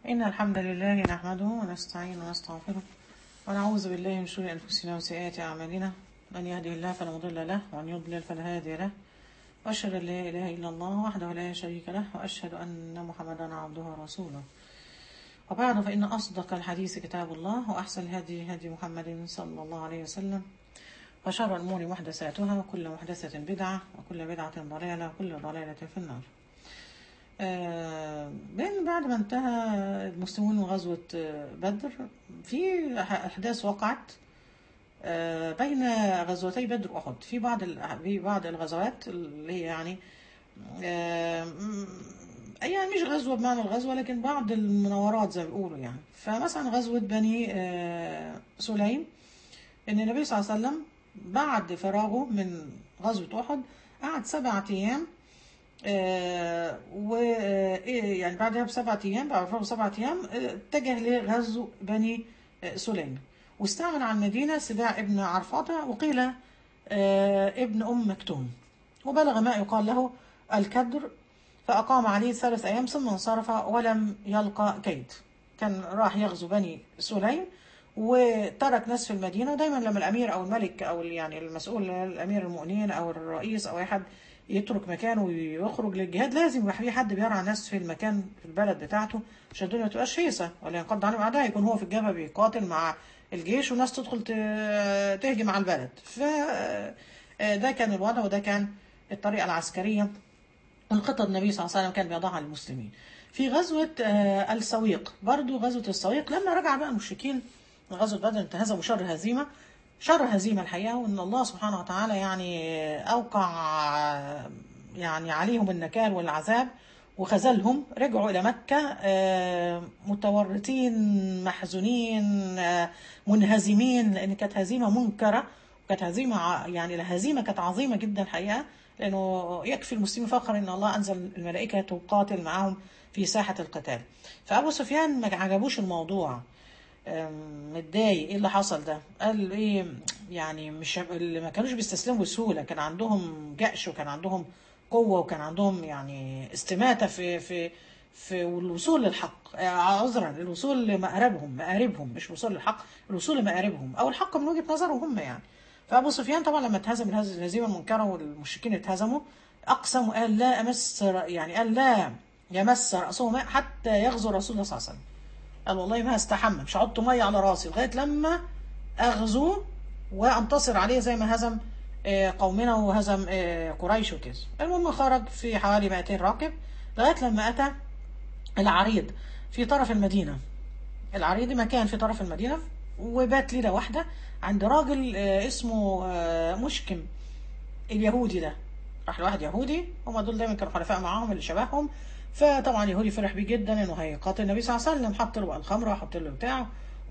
إن الحمد لله نحمده ونستعين ونستغفره ونعوذ بالله من شرور أنفسنا وسيئات أعمالنا من يهده الله فلا مضل له ومن يضلل فلا هادي له وأشهد أن لا إله إلا الله وحده لا شريك له وأشهد أن محمدا عبده ورسوله وبعد فإن أصدق الحديث كتاب الله وأحسن الهدي هدي محمد صلى الله عليه وسلم وشر الأمور محدثاتها وكل محدثة بدعة وكل بدعة ضلالة وكل ضلالة في النار آه، بين بعد ما انتهى المسلمون من غزوة آه، بدر في أح- أحداث وقعت آه، بين غزوتي بدر وأحد في بعض ال- في بعض الغزوات اللي هي يعني آه، م- يعني مش غزوة بمعنى الغزوة لكن بعض المناورات زي ما بيقولوا يعني فمثلا غزوة بني آه، سليم ان النبي صلى الله عليه وسلم بعد فراغه من غزوة أحد قعد سبعة أيام آه، و آه، إيه يعني بعدها بسبعة أيام بعد فراغه سبعة أيام آه، اتجه لغزو بني آه، سليم واستعمل على المدينة سباع ابن عرفاطة وقيل آه، ابن أم مكتوم وبلغ ما يقال له الكدر فأقام عليه ثلاث أيام ثم انصرف ولم يلقى كيد كان راح يغزو بني سليم وترك ناس في المدينة ودايما لما الأمير أو الملك أو يعني المسؤول الأمير المؤمنين أو الرئيس أو أي حد يترك مكانه ويخرج للجهاد لازم يبقى في حد بيرعى ناس في المكان في البلد بتاعته عشان الدنيا ما تبقاش هيصة ولا ينقض عليهم أعداء يكون هو في الجبهة بيقاتل مع الجيش والناس تدخل ت- تهجم على البلد ف ده كان الوضع وده كان الطريقة العسكرية الخطة النبي صلى الله عليه وسلم كان بيضعها للمسلمين في غزوة آه، السويق برضو غزوة السويق لما رجع بقى المشركين من غزوة بدر انتهزموا شر هزيمة شر هزيمة الحقيقة وإن الله سبحانه وتعالى يعني أوقع آه، يعني عليهم النكال والعذاب وخذلهم رجعوا إلى مكة آه، متورطين محزونين آه، منهزمين لأن كانت هزيمة منكرة كانت هزيمة ع- يعني الهزيمة كانت عظيمة جدا الحقيقة لأنه يكفي المسلمين فخر إن الله أنزل الملائكة تقاتل معهم في ساحة القتال فأبو سفيان ما عجبوش الموضوع أم، متضايق ايه اللي حصل ده قال ايه يعني مش اللي ما كانوش بيستسلموا بسهوله كان عندهم جأش وكان عندهم قوه وكان عندهم يعني استماته في في في الوصول للحق آه، عذرا الوصول لمآربهم مآربهم مش الوصول للحق الوصول لمآربهم او الحق من وجهه نظرهم هم يعني فابو سفيان طبعا لما اتهزم هذه الهزيمه المنكره والمشركين اتهزموا اقسم وقال لا امس يعني قال لا يمس راسه ماء حتى يغزو رسول الله صلى الله عليه وسلم قال والله ما هستحمل مش هحط ميه على راسي لغايه لما اغزو وانتصر عليه زي ما هزم آه، قومنا وهزم آه، قريش وكذا المهم خرج في حوالي 200 راكب لغايه لما اتى العريض في طرف المدينه العريض مكان في طرف المدينه وبات ليله واحده عند راجل آه، اسمه آه، مشكم اليهودي ده راح لواحد يهودي هم دول دايما كانوا حلفاء معاهم اللي شبههم فطبعا اليهودي فرح بيه جدا انه هيقاتل النبي صلى الله عليه وسلم حط له بقى الخمره وحط له بتاع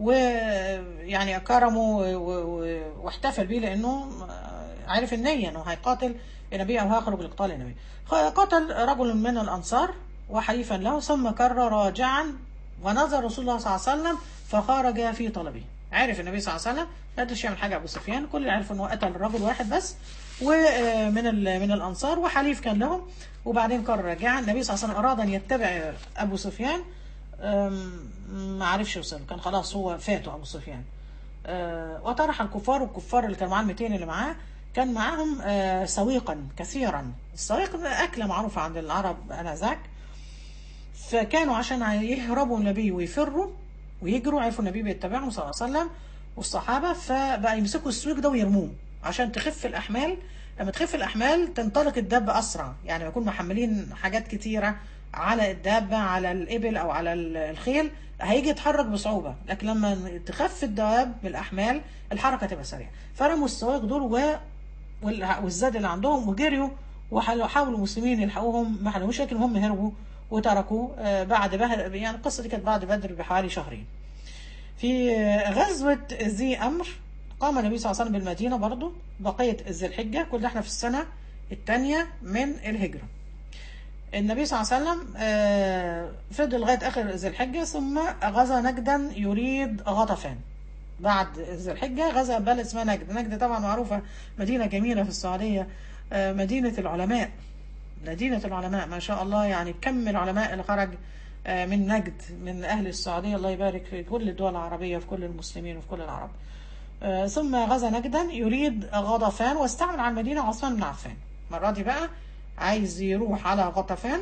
ويعني كرمه و- و- واحتفل بيه لانه عارف النيه انه هيقاتل النبي او هيخرج لقتال النبي قتل رجل من الانصار وحليفا له ثم كر راجعا ونظر رسول الله صلى الله عليه وسلم فخرج في طلبه عرف النبي صلى الله عليه وسلم لا قدرش يعمل حاجه ابو سفيان كل اللي عرف انه قتل رجل واحد بس ومن ال- من الانصار وحليف كان لهم وبعدين كان راجعا النبي صلى الله عليه وسلم اراد ان يتبع ابو سفيان أم، ما عرفش يوصل كان خلاص هو فاته ابو سفيان أه، وطرح الكفار والكفار اللي كانوا معاه ال 200 اللي معاه كان معاهم أه، سويقا كثيرا السويق ده اكله معروفه عند العرب انذاك فكانوا عشان يهربوا من النبي ويفروا ويجروا عرفوا النبي بيتبعهم صلى الله عليه وسلم والصحابة فبقى يمسكوا السويق ده ويرموه عشان تخف الأحمال لما تخف الأحمال تنطلق الدابة أسرع يعني يكون محملين حاجات كتيرة على الدابة على الإبل أو على ال- الخيل هيجي يتحرك بصعوبة لكن لما تخف الدواب بالأحمال الحركة تبقى سريعة فرموا السواق دول و وال- والزاد اللي عندهم وجريوا وحاولوا المسلمين يلحقوهم ما حلوش لكن هم هربوا وتركوا آه، بعد بهر يعني القصة دي كانت بعد بدر بحوالي شهرين في آه، غزوة ذي أمر قام النبي صلى الله عليه وسلم بالمدينة برضو بقية ذي الحجة كل ده احنا في السنة الثانية من الهجرة النبي صلى الله عليه وسلم آه، فضل لغاية آخر ذي الحجة ثم غزا نجدا يريد غطفان بعد ذي الحجة غزا بلد اسمها نجد نجد طبعا معروفة مدينة جميلة في السعودية آه، مدينة العلماء مدينة العلماء ما شاء الله يعني كم العلماء اللي خرج آه، من نجد من أهل السعودية الله يبارك في كل الدول العربية في كل المسلمين وفي كل العرب آه، ثم غزا نجدا يريد غطفان واستعمل على المدينة عثمان بن عفان المرة دي بقى عايز يروح على غطفان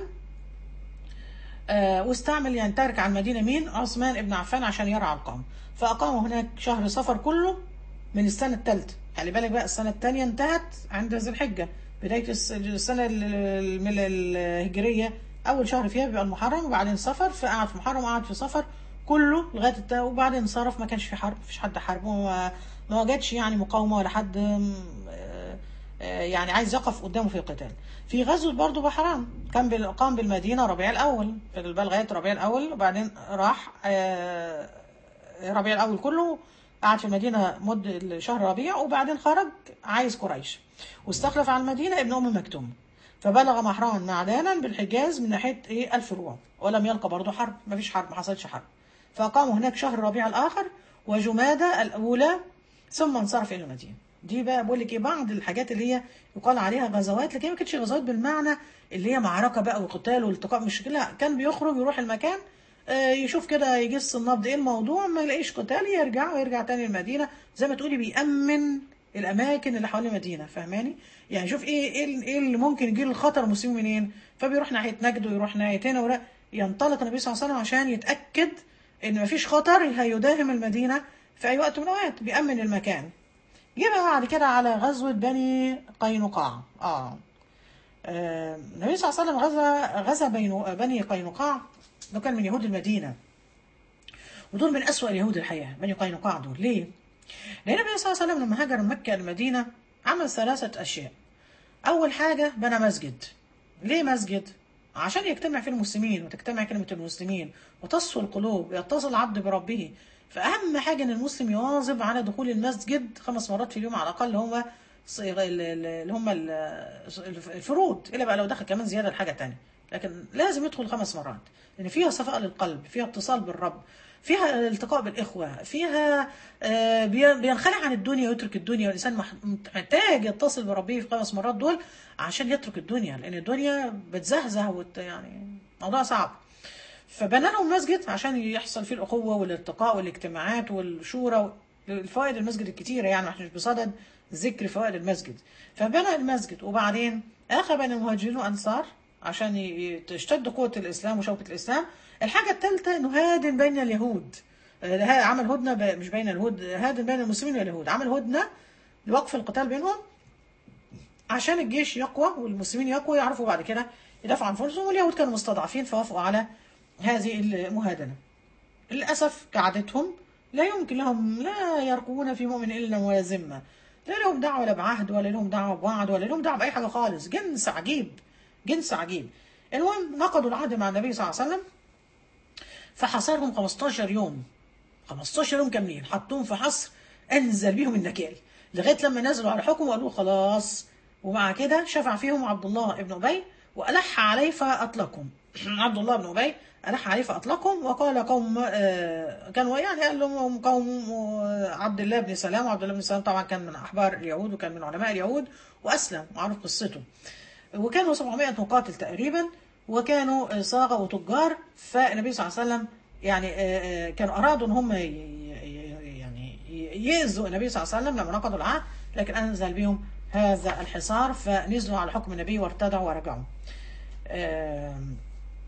آه، واستعمل يعني ترك على المدينة مين عثمان بن عفان عشان يرعى القوم فأقاموا هناك شهر صفر كله من السنة الثالثة خلي بالك بقى السنة الثانية انتهت عند ذي الحجة بداية الس- السنة ال- ال- ال- الهجرية أول شهر فيها بيبقى المحرم وبعدين صفر فقعد في محرم وقعد في صفر كله لغاية التا وبعدين انصرف ما كانش في حرب مفيش حد حاربه ما ما وجدش يعني مقاومة ولا حد م، آه، آه، يعني عايز يقف قدامه في قتال في غزوة برضه بحران كان بال- قام بالمدينة ربيع الأول في بقى لغاية ربيع الأول وبعدين راح آه، ربيع الأول كله قعد في المدينة مد شهر ربيع وبعدين خرج عايز قريش واستخلف على المدينة ابن أم مكتوم فبلغ محران معدانا بالحجاز من ناحية إيه الفروع ولم يلقى برضه حرب ما فيش حرب ما حصلش حرب فأقاموا هناك شهر ربيع الآخر وجمادة الأولى ثم انصرف إلى المدينة دي بقى بقول لك ايه بعض الحاجات اللي هي يقال عليها غزوات لكن ما كانتش غزوات بالمعنى اللي هي معركه بقى وقتال والتقاء مش لا كان بيخرج يروح المكان آه، يشوف كده يجس النبض ايه الموضوع ما يلاقيش قتال يرجع ويرجع تاني المدينه زي ما تقولي بيأمن الاماكن اللي حوالين المدينه فاهماني يعني شوف ايه ايه ال- ايه اللي ممكن يجي له الخطر المسلمين منين فبيروح ناحيه نجد ويروح ناحيه هنا ولا ينطلق النبي صلى الله عليه وسلم عشان يتاكد ان مفيش خطر هيداهم المدينه في اي وقت من الاوقات بيأمن المكان جه بقى بعد كده على غزوة بني قينقاع اه آه، النبي صلى الله عليه وسلم غزا غزا بين بني قينقاع ده كان من يهود المدينة ودول من أسوأ اليهود الحقيقة بني قينقاع دول ليه؟ لأن النبي صلى الله عليه وسلم لما هاجر من مكة المدينة عمل ثلاثة أشياء أول حاجة بنى مسجد ليه مسجد؟ عشان يجتمع فيه المسلمين وتجتمع كلمة المسلمين وتصفو القلوب ويتصل العبد بربه فأهم حاجة إن المسلم يواظب على دخول المسجد خمس مرات في اليوم على الأقل هم صيغ- ال- ال- اللي هم ال- الفروض إلا بقى لو دخل كمان زيادة لحاجة تانية لكن لازم يدخل خمس مرات لأن فيها صفاء للقلب فيها اتصال بالرب فيها التقاء بالإخوة فيها آه، بي- بينخلع عن الدنيا ويترك الدنيا والإنسان مح- محتاج يتصل بربه في خمس مرات دول عشان يترك الدنيا لأن الدنيا بتزهزه وت يعني موضوع صعب فبنى لهم مسجد عشان يحصل فيه الأخوة والالتقاء والاجتماعات والشورى الفوائد المسجد الكتيرة يعني احنا مش بصدد ذكر فوائد المسجد فبنى المسجد وبعدين آخى بين المهاجرين والأنصار عشان ي- تشتد قوة الإسلام وشوكة الإسلام الحاجة الثالثة إنه هادن بين اليهود آه، ها- عمل هدنة ب- مش بين اليهود هادن بين المسلمين واليهود عمل هدنة لوقف القتال بينهم عشان الجيش يقوى والمسلمين يقوى يعرفوا بعد كده يدافعوا عن انفسهم واليهود كانوا مستضعفين فوافقوا على هذه المهادنة للأسف كعادتهم لا يمكن لهم لا يرقون في مؤمن إلا ولا ذمة لا لهم دعوة لا بعهد ولا لهم دعوة بوعد ولا لهم دعوة بأي حاجة خالص جنس عجيب جنس عجيب المهم نقضوا العهد مع النبي صلى الله عليه وسلم فحصرهم 15 يوم 15 يوم كاملين حطوهم في حصر انزل بيهم النكال لغايه لما نزلوا على حكم وقالوا خلاص ومع كده شفع فيهم عبد الله ابن ابي والح عليه فاطلقهم عبد الله بن ابي الح عليه فاطلقهم وقال قوم آه، كانوا يعني قال لهم قوم آه، عبد الله بن سلام وعبد الله بن سلام طبعا كان من احبار اليهود وكان من علماء اليهود واسلم معروف قصته وكانوا 700 مقاتل تقريبا وكانوا صاغة وتجار فالنبي صلى الله عليه وسلم يعني آه، آه، كانوا أرادوا إن هم ي- ي- يعني يأذوا النبي صلى الله عليه وسلم لما نقضوا العهد لكن أنزل بهم هذا الحصار فنزلوا على حكم النبي وارتدعوا ورجعوا. آم،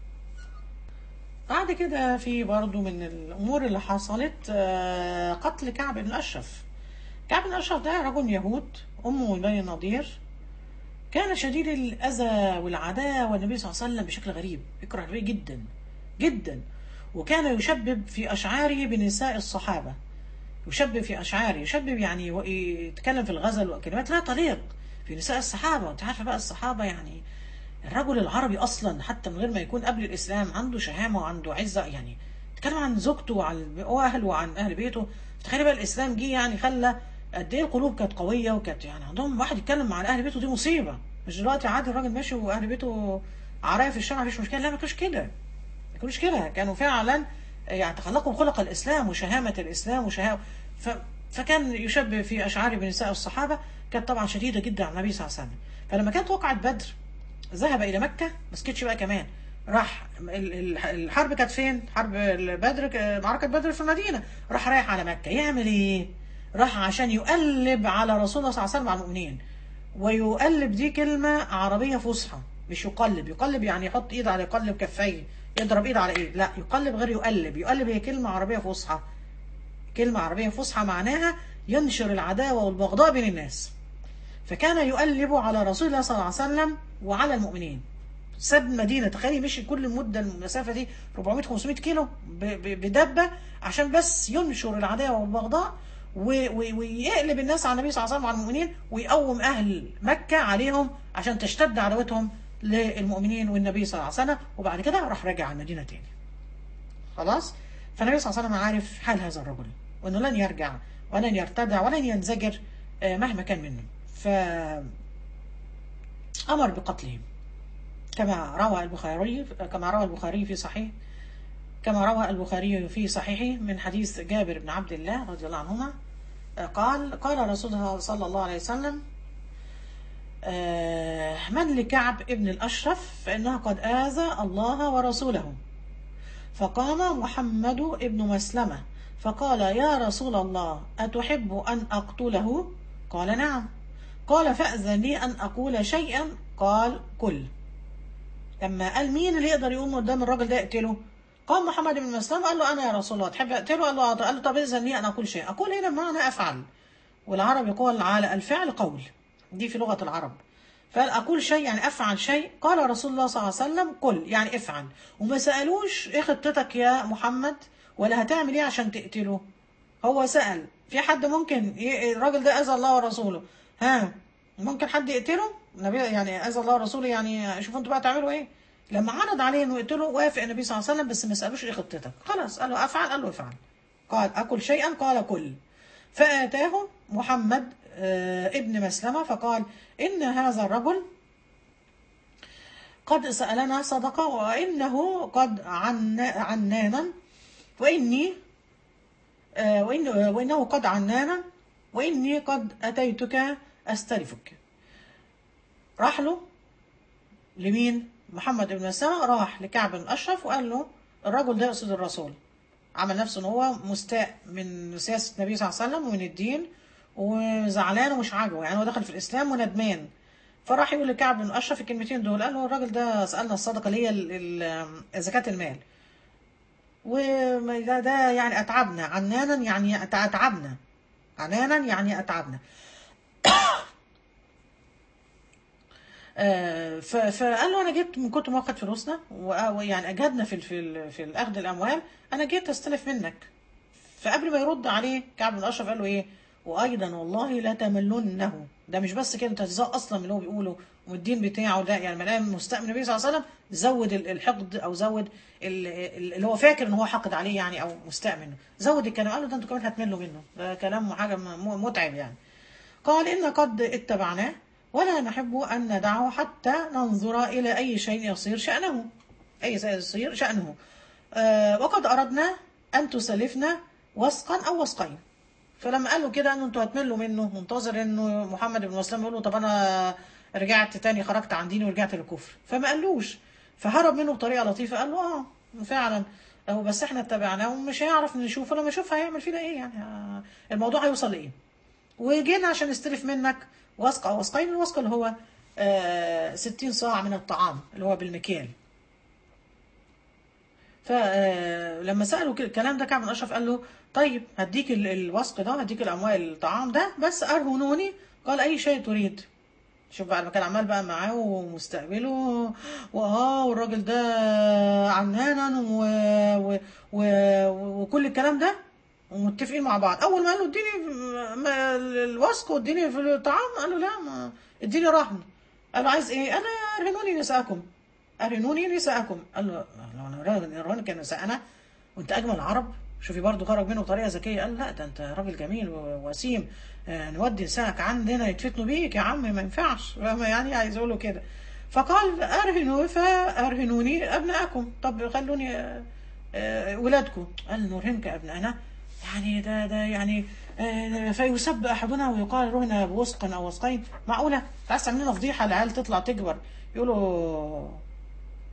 بعد كده في برضو من الأمور اللي حصلت آه، قتل كعب بن الأشرف. كعب بن الأشرف ده رجل يهود أمه من بني النضير كان شديد الأذى والعداوة والنبي صلى الله عليه وسلم بشكل غريب يكره النبي جدا جدا وكان يشبب في أشعاره بنساء الصحابة يشبب في أشعاره يشبب يعني و- يتكلم في الغزل وكلمات لا تليق في نساء الصحابة أنت عارفة بقى الصحابة يعني الرجل العربي أصلا حتى من غير ما يكون قبل الإسلام عنده شهامة وعنده عزة يعني تكلم عن زوجته وعن وأهله وعن أهل بيته تخيل بقى الإسلام جه يعني خلى قد إيه القلوب كانت قوية وكانت يعني عندهم واحد يتكلم عن أهل بيته دي مصيبة مش دلوقتي عادي الراجل ماشي وأهل بيته عرايا في الشارع مفيش مشكلة لا ما كانوش كده ما كانوش كده كانوا فعلا يعني تخلقوا خلق الإسلام وشهامة الإسلام وشهامة ف... فكان يشبه في أشعار بنساء الصحابة كانت طبعا شديدة جدا على النبي صلى الله عليه وسلم فلما كانت وقعت بدر ذهب إلى مكة ما سكتش بقى كمان راح ال- ال- الحرب كانت فين حرب بدر ك- معركة بدر في المدينة راح رايح على مكة يعمل ايه راح عشان يقلب على رسول الله صلى الله عليه وسلم على المؤمنين ويقلب دي كلمة عربية فصحى مش يقلب يقلب يعني يحط ايد على يقلب كفيه يضرب ايد على ايد لا يقلب غير يقلب يقلب هي كلمة عربية فصحى كلمة عربية فصحى معناها ينشر العداوة والبغضاء بين الناس فكان يقلب على رسول الله صلى الله عليه وسلم وعلى المؤمنين ساب المدينة تخيلي مشي كل المدة المسافة دي 400 500 كيلو ب- ب- بدبة عشان بس ينشر العداوة والبغضاء و- و- ويقلب الناس على النبي صلى الله عليه وسلم وعلى المؤمنين ويقوم أهل مكة عليهم عشان تشتد عداوتهم للمؤمنين والنبي صلى الله عليه وسلم وبعد كده راح راجع على المدينة تاني خلاص فالنبي صلى الله عليه وسلم عارف حال هذا الرجل وانه لن يرجع ولن يرتدع ولن ينزجر آه، مهما كان منه ف امر بقتلهم كما روى البخاري كما روى البخاري في صحيح كما روى البخاري في صحيحه من حديث جابر بن عبد الله رضي الله عنهما آه، قال قال رسول الله صلى الله عليه وسلم آه، من لكعب ابن الأشرف فإنه قد آذى الله ورسوله فقام محمد ابن مسلمة فقال يا رسول الله أتحب أن أقتله قال نعم قال فأذن لي أن أقول شيئا قال كل لما قال مين اللي يقدر يقوم قدام الراجل ده يقتله قام محمد بن مسلمة قال له أنا يا رسول الله تحب أقتله قال له آه. قال له طب إذن لي أن أقول شيء أقول هنا بمعنى أفعل والعرب يقول على الفعل قول دي في لغة العرب فقال أقول شيء يعني أفعل شيء قال رسول الله صلى الله عليه وسلم قل يعني افعل وما سألوش إيه خطتك يا محمد ولا هتعمل إيه عشان تقتله هو سأل في حد ممكن ي... الراجل ده أذى الله ورسوله ها ممكن حد يقتله النبي يعني أذى الله ورسوله يعني شوفوا انتوا بقى تعملوا إيه لما عرض عليه انه يقتله وافق النبي صلى الله عليه وسلم بس ما سالوش ايه خطتك خلاص قال له افعل قال له افعل قال اكل شيئا قال كل فاتاه محمد آه، ابن مسلمه فقال ان هذا الرجل قد سالنا صدقه وانه قد عن عنانا واني آه، وإن وانه قد عنانا واني قد اتيتك استلفك راح له لمين محمد بن مسلمة راح لكعب بن أشرف وقال له الرجل ده يقصد الرسول عمل نفسه ان هو مستاء من سياسة النبي صلى الله عليه وسلم ومن الدين وزعلان ومش عاجبه يعني هو دخل في الإسلام وندمان فراح يقول لكعب بن أشرف الكلمتين دول قال له الراجل ده سألنا الصدقة اللي هي ال- ال- زكاة المال وده ده يعني أتعبنا عنانا يعني أت- أتعبنا عنانا يعني أتعبنا آه، ف- فقال له انا جيت من كتر ما وقت فلوسنا و- ويعني اجهدنا في ال- في ال- في الاخذ الاموال انا جيت استلف منك فقبل ما يرد عليه كعب بن اشرف قال له ايه وايضا والله لا تملنه ده مش بس كده انت تزاق اصلا من اللي هو بيقوله والدين بتاعه ده يعني ملام مستاء من النبي صلى الله عليه وسلم زود ال- الحقد او زود ال- ال- اللي هو فاكر ان هو حقد عليه يعني او مستاء منه زود الكلام قال له ده انتوا كمان هتملوا منه ده كلام حاجه م- متعب يعني قال إن قد اتبعناه ولا نحب أن ندعه حتى ننظر إلى أي شيء يصير شأنه أي شيء يصير شأنه آه وقد أردنا أن تسلفنا وسقا أو وسقين فلما قالوا كده أنه أنتوا هتملوا منه منتظر أنه محمد بن مسلم يقول له طب أنا رجعت تاني خرجت عن ديني ورجعت للكفر فما قالوش فهرب منه بطريقة لطيفة قال له آه فعلا هو بس احنا اتبعناه ومش هيعرف نشوفه لما يشوف هيعمل فينا ايه يعني آه، الموضوع هيوصل لايه وجينا عشان نستلف منك وسق او وسقين الوسق اللي هو آه 60 صاع من الطعام اللي هو بالمكيال فلما سالوا كده- الكلام ده كعب بن اشرف قال له طيب هديك ال- الوسق ده هديك الاموال الطعام ده بس ارهنوني قال اي شيء تريد شوف بقى لما كان عمال بقى معاه ومستقبله واه والراجل ده عنانا و... و... و... وكل الكلام ده ومتفقين مع بعض اول ما قال له اديني ما- الوسق واديني في الطعام قال له لا ما اديني رهن قال له عايز ايه انا ارهنوني نساءكم ارهنوني نساءكم قال له لو انا راهن- ارهنك نساءنا وانت اجمل العرب شوفي برضو خرج منه بطريقه ذكيه قال لا ده انت راجل جميل ووسيم آه، نودي نسائك عندنا يتفتنوا بيك يا عم ما ينفعش فاهمة يعني عايز يقول له كده فقال ارهنوا فارهنوني ابنائكم طب خلوني آه، آه، ولادكم قال نرهنك ابنائنا يعني ده ده يعني آه، فيسب احدنا ويقال رهن بوسق او وسقين معقوله عايز تعمل لنا فضيحه العيال تطلع تكبر يقولوا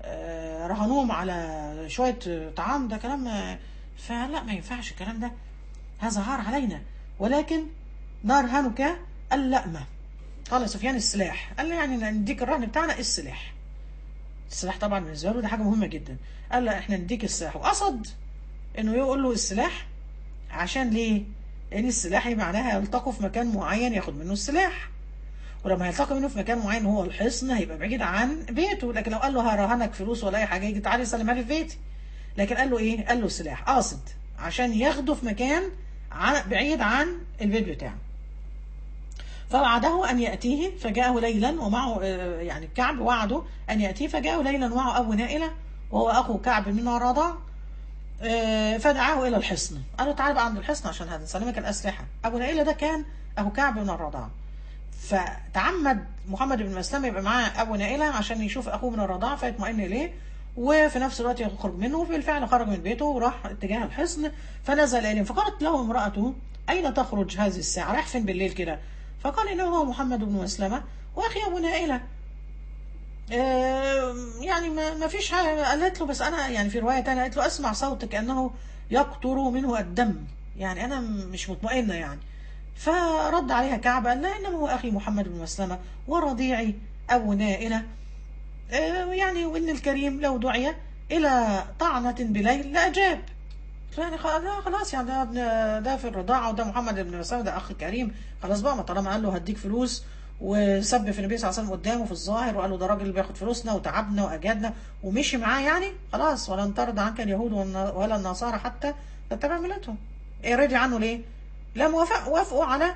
آه، رهنوهم على شويه طعام ده كلام آه، فلا ما ينفعش الكلام ده هذا عار علينا ولكن نرهنك اللأمة قال سفيان السلاح قال له يعني نديك الرهن بتاعنا السلاح السلاح طبعا بالنسبه له ده حاجه مهمه جدا قال له احنا نديك السلاح وقصد انه يقول له السلاح عشان ليه؟ لان السلاح معناها يلتقوا في مكان معين ياخد منه السلاح ولما هيلتقي منه في مكان معين هو الحصن هيبقى بعيد عن بيته لكن لو قال له هرهنك فلوس ولا اي حاجه يجي تعالى سلمها لي في بيتي لكن قال له ايه؟ قال له السلاح قاصد عشان ياخده في مكان ع- بعيد عن البيت بتاعه فوعده أن يأتيه فجاءه ليلا ومعه آه، يعني كعب وعده أن يأتيه فجاءه ليلا ومعه أبو نائلة وهو أخو كعب من الرضاع آه، فدعاه إلى الحصن قال له تعالى بقى عند الحصن عشان هنسلمك الأسلحة أبو نائلة ده كان أخو كعب من الرضاع فتعمد محمد بن مسلمة يبقى معاه أبو نائلة عشان يشوف أخوه من الرضاعة فيطمئن إليه وفي نفس الوقت يخرج منه وبالفعل خرج من بيته وراح اتجاه الحصن فنزل إليهم فقالت له امرأته أين تخرج هذه الساعة رايح فين بالليل كده فقال إنه هو محمد بن مسلمة وأخي أبو نائلة آه، يعني ما ما فيش حاجة قالت له بس أنا يعني في رواية تانية قالت له أسمع صوتك كأنه يقطر منه الدم يعني أنا مش مطمئنة يعني فرد عليها كعب قال لا إنما هو أخي محمد بن مسلمة ورضيعي أبو نائلة آه، يعني وإن الكريم لو دعي إلى طعنة بليل لأجاب يعني خلاص لا خلاص يعني ده ابن- ده في الرضاعة وده محمد بن مسلمة ده أخ كريم خلاص بقى ما طالما قال له هديك فلوس وسب في النبي صلى الله عليه وسلم قدامه في الظاهر وقال له ده راجل بياخد فلوسنا وتعبنا وأجادنا ومشي معاه يعني خلاص ولن ترضى عنك اليهود والن- ولا النصارى حتى تتبع ملتهم إيه رضي عنه ليه؟ لم وافق وافقوا على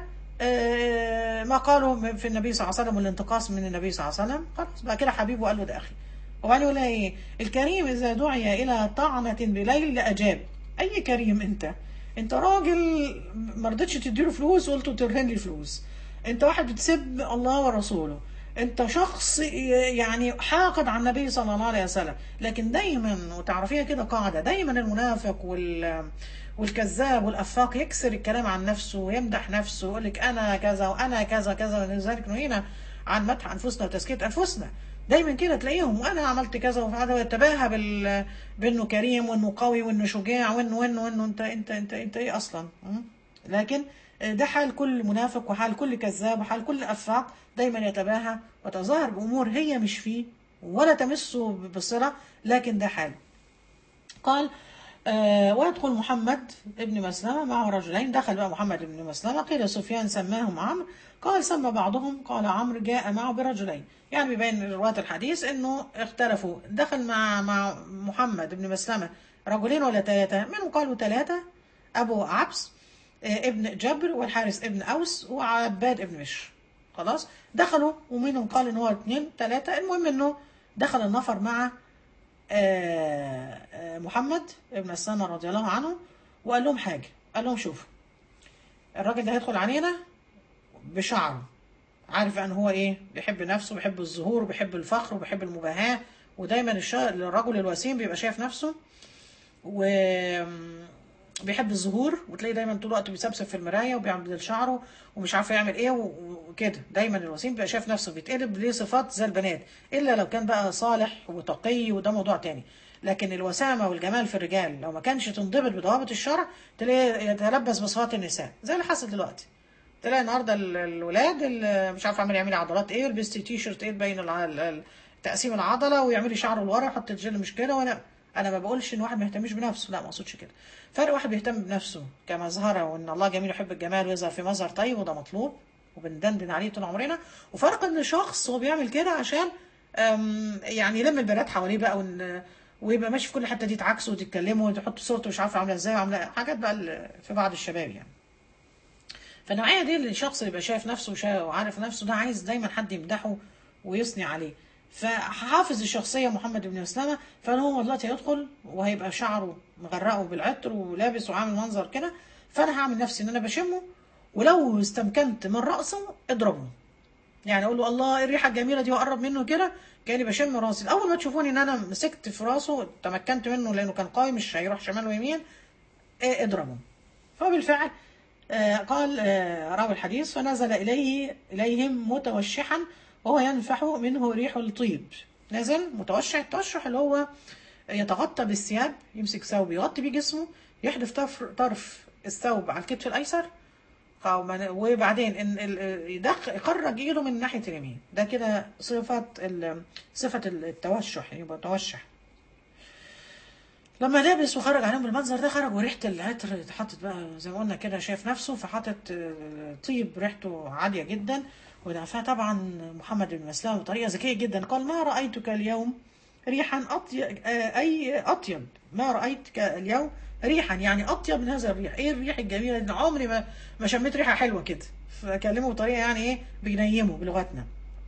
آه، ما قالوا في النبي صلى الله عليه وسلم والانتقاص من النبي صلى الله عليه وسلم خلاص بقى كده حبيبه قال له ده أخي وبعدين يقول لها ايه الكريم اذا دعي الى طعنه بليل لاجاب اي كريم انت انت راجل ما رضيتش تديله فلوس وقلت ترهن لي فلوس انت واحد بتسب الله ورسوله انت شخص يعني حاقد على النبي صلى الله عليه وسلم لكن دايما وتعرفيها كده قاعده دايما المنافق وال والكذاب والافاق يكسر الكلام عن نفسه ويمدح نفسه ويقول لك انا كذا وانا كذا كذا ولذلك نهينا عن مدح انفسنا وتزكيه انفسنا دايما كده تلاقيهم وانا عملت كذا وفعل ويتباهى بال بانه كريم وانه قوي وانه شجاع وانه وانه وانه انت انت انت انت ايه اصلا م? لكن ده حال كل منافق وحال كل كذاب وحال كل افاق دايما يتباهى وتظاهر بامور هي مش فيه ولا تمسه بصله لكن ده حاله قال آه ويدخل محمد ابن مسلمة معه رجلين دخل بقى محمد ابن مسلمة قيل سفيان سماهم عمرو قال سمى بعضهم قال عمرو جاء معه برجلين يعني بيبين رواة الحديث انه اختلفوا دخل مع مع محمد ابن مسلمة رجلين ولا ثلاثة منهم قالوا ثلاثة ابو عبس آه ابن جبر والحارس ابن اوس وعباد ابن مشر خلاص دخلوا ومنهم قال ان هو اثنين ثلاثة المهم انه دخل النفر مع آه، آه، محمد ابن السنة رضي الله عنه وقال لهم حاجة قال لهم شوفوا الراجل ده هيدخل علينا بشعره عارف ان هو ايه بيحب نفسه بيحب الظهور وبيحب الفخر وبيحب المباهاة ودايما الشا... الرجل الوسيم بيبقى شايف نفسه و بيحب الظهور وتلاقيه دايما طول الوقت بيسبسب في المرايه وبيعمل شعره ومش عارف يعمل ايه و- وكده دايما الوسيم بيبقى شايف نفسه بيتقلب ليه صفات زي البنات الا لو كان بقى صالح وتقي وده موضوع تاني لكن الوسامه والجمال في الرجال لو ما كانش تنضبط بضوابط الشرع تلاقيه يتلبس بصفات النساء زي اللي حصل دلوقتي تلاقي النهارده ال- الولاد اللي مش عارف عامل يعمل عضلات ايه يلبس تي شيرت ايه تبين الع- ال- ال- تقسيم العضله ويعمل شعره لورا يحط الجل مش كده وانا انا ما بقولش ان واحد ما يهتمش بنفسه لا ما اقصدش كده فرق واحد بيهتم بنفسه كمظهره وان الله جميل يحب الجمال ويظهر في مظهر طيب وده مطلوب وبندندن عليه طول عمرنا وفرق ان شخص هو بيعمل كده عشان أم، يعني يلم البنات حواليه بقى وان ويبقى ماشي في كل حته دي تعكسه وتتكلمه وتحط صورته مش عارفه عامله ازاي وعامله حاجات بقى ال- في بعض الشباب يعني فالنوعيه دي اللي الشخص اللي يبقى شايف نفسه وشا- وعارف نفسه ده عايز دايما حد يمدحه ويثني عليه فحافظ الشخصيه محمد بن مسلمه فانا هو دلوقتي هيدخل وهيبقى شعره مغرقه بالعطر ولابس وعامل منظر كده فانا هعمل نفسي ان انا بشمه ولو استمكنت من راسه اضربه يعني اقول له الله إيه الريحه الجميله دي واقرب منه كده كاني بشم راسي اول ما تشوفوني ان انا مسكت في راسه تمكنت منه لانه كان قايم مش هيروح شمال ويمين إيه اضربه فبالفعل آه، قال آه، راوي الحديث فنزل إليه إليهم متوشحا وهو ينفح منه ريح الطيب نازل متوشح التوشح اللي هو يتغطى بالثياب يمسك ثوب يغطي بيه جسمه يحدف طرف طرف الثوب على الكتف الايسر أو من- وبعدين ان ال- يدخ يخرج ايده من ناحيه اليمين ده كده صفه ال- صفه التوشح يبقى توشح لما لبس وخرج عليهم بالمنظر ده خرج وريحه العطر حاطط بقى زي ما قلنا كده شايف نفسه فحاطط آه، طيب ريحته عاليه جدا ودعفها طبعا محمد بن مسلمه بطريقه ذكيه جدا قال ما رايتك اليوم ريحا اطيب اي اطيب ما رايتك اليوم ريحا يعني اطيب من هذا الريح ايه الريح الجميله دي عمري ما ما شميت ريحه حلوه كده فكلمه بطريقه يعني ايه بينيمه بلغتنا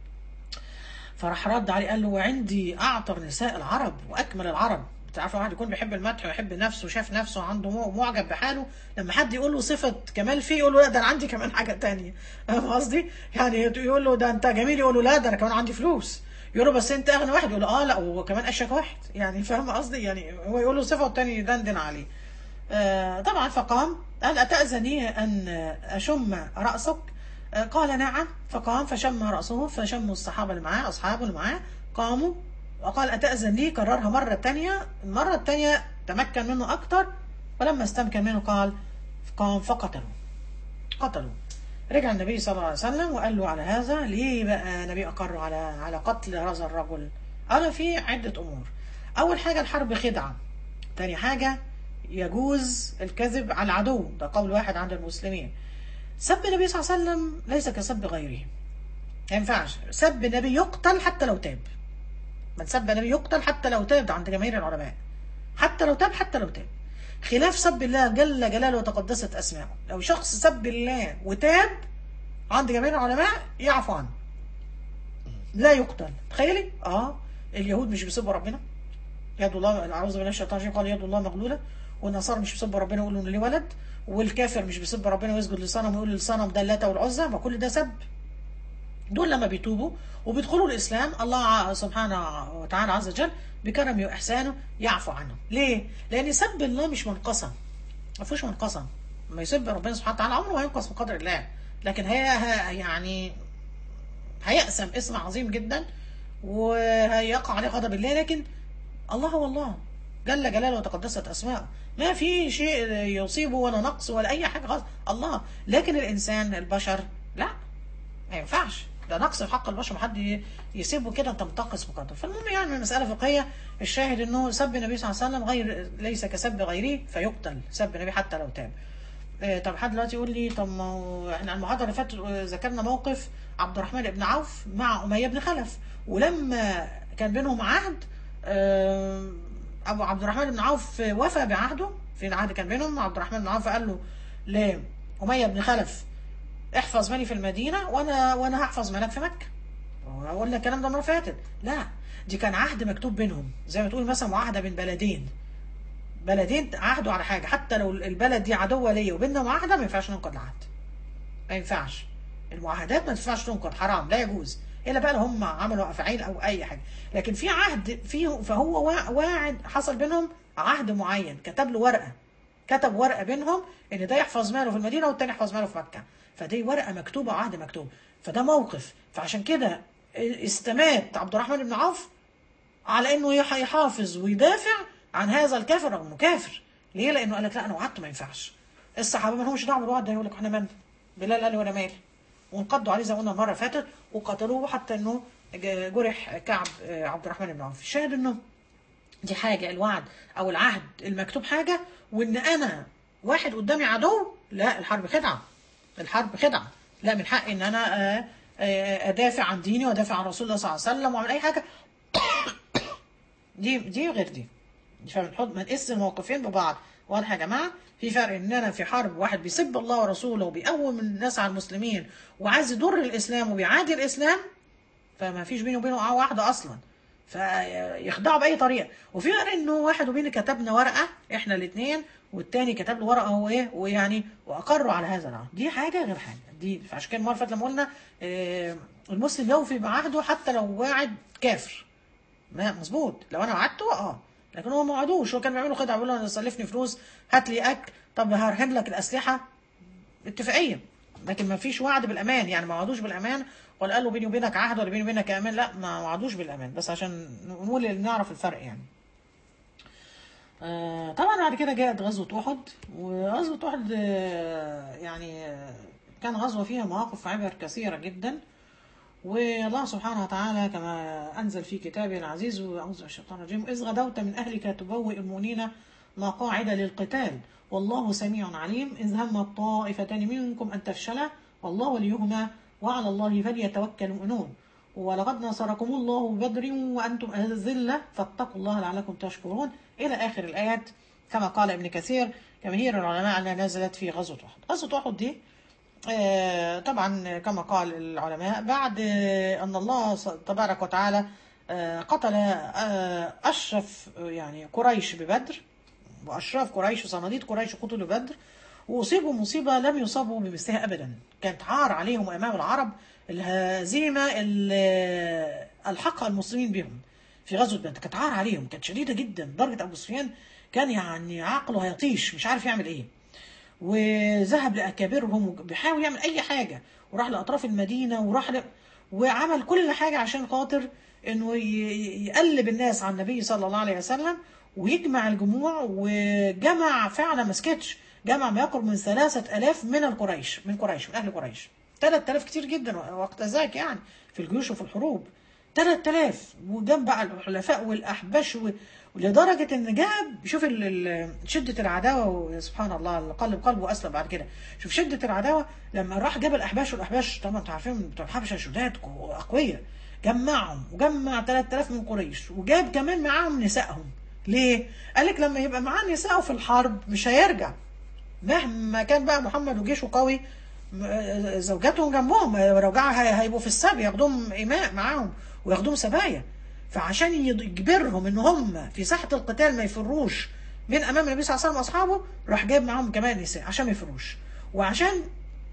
فراح رد عليه قال له وعندي اعطر نساء العرب واكمل العرب تعرف واحد يكون بيحب المدح ويحب نفسه وشاف نفسه عنده مو- معجب بحاله لما حد يقول له صفه كمال فيه يقول له لا ده انا عندي كمان حاجه تانية فاهم قصدي؟ يعني يقول له ده انت جميل يقول له لا ده انا كمان عندي فلوس يقول له بس انت اغنى واحد يقول له اه لا وهو كمان اشيك واحد يعني فاهم قصدي؟ يعني هو يقول له صفه والتاني يدندن عليه آه، طبعا فقام قال أتأذني أن أشم رأسك آه، قال نعم فقام فشم رأسه فشموا الصحابة اللي معاه أصحابه اللي معاه قاموا وقال أتأذن لي كررها مرة تانية المرة التانية تمكن منه أكتر ولما استمكن منه قال قام فقتلوا قتلوا رجع النبي صلى الله عليه وسلم وقال له على هذا ليه بقى النبي أقر على على قتل هذا الرجل قال في عدة أمور أول حاجة الحرب خدعة تاني حاجة يجوز الكذب على العدو ده قول واحد عند المسلمين سب النبي صلى الله عليه وسلم ليس كسب غيره ما ينفعش سب النبي يقتل حتى لو تاب من سب النبي يقتل حتى لو تاب ده عند جماهير العلماء حتى لو تاب حتى لو تاب خلاف سب الله جل جلاله وتقدست اسماؤه لو شخص سب الله وتاب عند جماهير العلماء يعفو عنه لا يقتل تخيلي اه اليهود مش بيسبوا ربنا يد الله اعوذ بالله من الشيطان الرجيم قال يد الله مغلوله والنصارى مش بيسبوا ربنا ويقولوا انه ليه ولد والكافر مش بيسب ربنا ويسجد لصنم ويقول للصنم ده اللات والعزى ما كل ده سب دول لما بيتوبوا وبيدخلوا الاسلام الله سبحانه وتعالى عز وجل بكرمه واحسانه يعفو عنهم ليه لان سب الله مش منقصه ما فيهوش منقصه لما يسب ربنا سبحانه وتعالى عمره ما ينقص بقدر الله لكن هي هي- يعني هيقسم اسم عظيم جدا وهيقع عليه غضب الله لكن الله هو الله جل جلاله وتقدست اسماءه ما في شيء يصيبه ولا نقص ولا اي حاجه خالص الله لكن الانسان البشر لا ما ينفعش ده نقص في حق البشر محد يسيبه كده انت منتقص مقدر فالمهم يعني مساله فقهيه الشاهد انه سب النبي صلى الله عليه وسلم غير ليس كسب غيره فيقتل سب النبي حتى لو تاب آه، طب حد دلوقتي يقول لي طب ما هو احنا المحاضره اللي فاتت آه، ذكرنا موقف عبد الرحمن بن عوف مع اميه بن خلف ولما كان بينهم عهد آه، ابو عبد الرحمن بن عوف وفى بعهده في العهد كان بينهم عبد الرحمن بن عوف قال له لاميه بن خلف احفظ مالي في المدينه وانا وانا هحفظ مالك في مكه قلنا الكلام ده المره اللي فاتت لا دي كان عهد مكتوب بينهم زي ما تقول مثلا معاهده بين بلدين بلدين عهدوا على حاجه حتى لو البلد دي عدوه ليا وبيننا معاهده ما ينفعش ننقض العهد ما ينفعش المعاهدات ما ينفعش تنقض حرام لا يجوز الا بقى لو هم عملوا افعال او اي حاجه لكن في عهد فيه فهو وا- واعد حصل بينهم عهد معين كتب له ورقه كتب ورقه بينهم ان ده يحفظ ماله في المدينه والتاني يحفظ ماله في مكه فدي ورقه مكتوبه عهد مكتوب فده موقف فعشان كده استمات عبد الرحمن بن عوف على انه يح- يحافظ ويدافع عن هذا الكافر رغم انه كافر ليه لانه قال لك لا انا وعدت ما ينفعش الصحابه ما لهمش دعوه بالوعد ده يقول لك احنا مالنا بلال قال لي وانا مالي وانقضوا عليه زي ما قلنا المره اللي فاتت وقتلوه حتى انه ج- جرح كعب آه، عبد الرحمن بن عوف الشاهد انه دي حاجه الوعد او العهد المكتوب حاجه وان انا واحد قدامي عدو لا الحرب خدعه الحرب خدعه لا من حقي ان انا آه، آه، ادافع عن ديني وادافع عن رسول الله صلى الله عليه وسلم واعمل اي حاجه دي دي غير دي فبنحط ما نقيس الموقفين ببعض واضح يا جماعه في فرق ان انا في حرب واحد بيسب الله ورسوله وبيقوم الناس على المسلمين وعايز يضر الاسلام وبيعادي الاسلام فما فيش بينه وبينه واحده اصلا فيخدعوا باي طريقه وفي فرق انه واحد وبين كتبنا ورقه احنا الاثنين والتاني كتب له ورقه هو ايه ويعني واقروا على هذا العهد دي حاجه غير حاجه دي فعشان كده المره اللي فاتت لما قلنا آه، المسلم يوفي بعهده حتى لو واعد كافر ما مظبوط لو انا وعدته اه لكن هو ما وعدوش هو كان بيعملوا خدعه بيقول له انا سلفني فلوس هات لي اكل طب هرهن لك الاسلحه اتفاقيه لكن ما فيش وعد بالامان يعني ما وعدوش بالامان ولا قال له بيني وبينك عهد ولا بيني وبينك امان لا ما وعدوش بالامان بس عشان نقول إن نعرف الفرق يعني آه، طبعا بعد كده جاءت غزوة أحد وغزوة أحد آه، يعني آه، كان غزوة فيها مواقف عبر كثيرة جدا والله سبحانه وتعالى كما أنزل في كتابه العزيز وأعوذ بالله من الشيطان الرجيم إذ غدوت من أهلك تبوئ المؤمنين مقاعد للقتال والله سميع عليم إذ هم الطائفتان منكم أن تفشلا والله وليهما وعلى الله فليتوكل المؤمنون ولقد نصركم الله ببدر وأنتم أذلة فاتقوا الله لعلكم تشكرون إلى آخر الآيات كما قال ابن كثير جماهير العلماء أنها نزلت في غزوة أحد غزوة أحد دي آه، طبعا كما قال العلماء بعد آه، أن الله تبارك وتعالى آه، قتل آه، أشرف آه، يعني قريش ببدر وأشراف قريش وصناديد قريش قتلوا بدر وأصيبوا مصيبة لم يصابوا بمثلها أبدا كانت عار عليهم أمام العرب الهزيمة اللي ألحقها المسلمين بهم في غزوة بدر كانت عار عليهم كانت شديدة جدا درجة أبو سفيان كان يعني عقله هيطيش مش عارف يعمل إيه وذهب لأكابرهم وبيحاول يعمل أي حاجة وراح لأطراف المدينة وراح ل... وعمل كل حاجة عشان خاطر إنه ي- يقلب الناس على النبي صلى الله عليه وسلم ويجمع الجموع وجمع فعلا ما سكتش جمع ما يقرب من ثلاثة ألاف من القريش من قريش من أهل قريش ثلاثة آلاف كتير جدا وقت ذاك يعني في الجيوش وفي الحروب ثلاثة آلاف وجنب بقى الحلفاء والأحباش و... لدرجة إن جاب شوف ال... ال- شدة العداوة وسبحان الله القلب قلبه أسلم بعد كده شوف شدة العداوة لما راح جاب الأحباش والأحباش طبعا أنتوا عارفين بتوع الحبشة شداد أقوياء جمعهم وجمع 3000 من قريش وجاب كمان معاهم نسائهم ليه؟ قال لك لما يبقى معاه نسائه في الحرب مش هيرجع مهما كان بقى محمد وجيشه قوي م- زوجاتهم جنبهم لو رجعوا هي- هيبقوا في السبي ياخدوهم إماء معاهم وياخدوهم سبايا فعشان يجبرهم ان هم في ساحة القتال ما يفروش من امام النبي صلى الله عليه وسلم واصحابه راح جايب معاهم كمان نساء عشان ما يفروش وعشان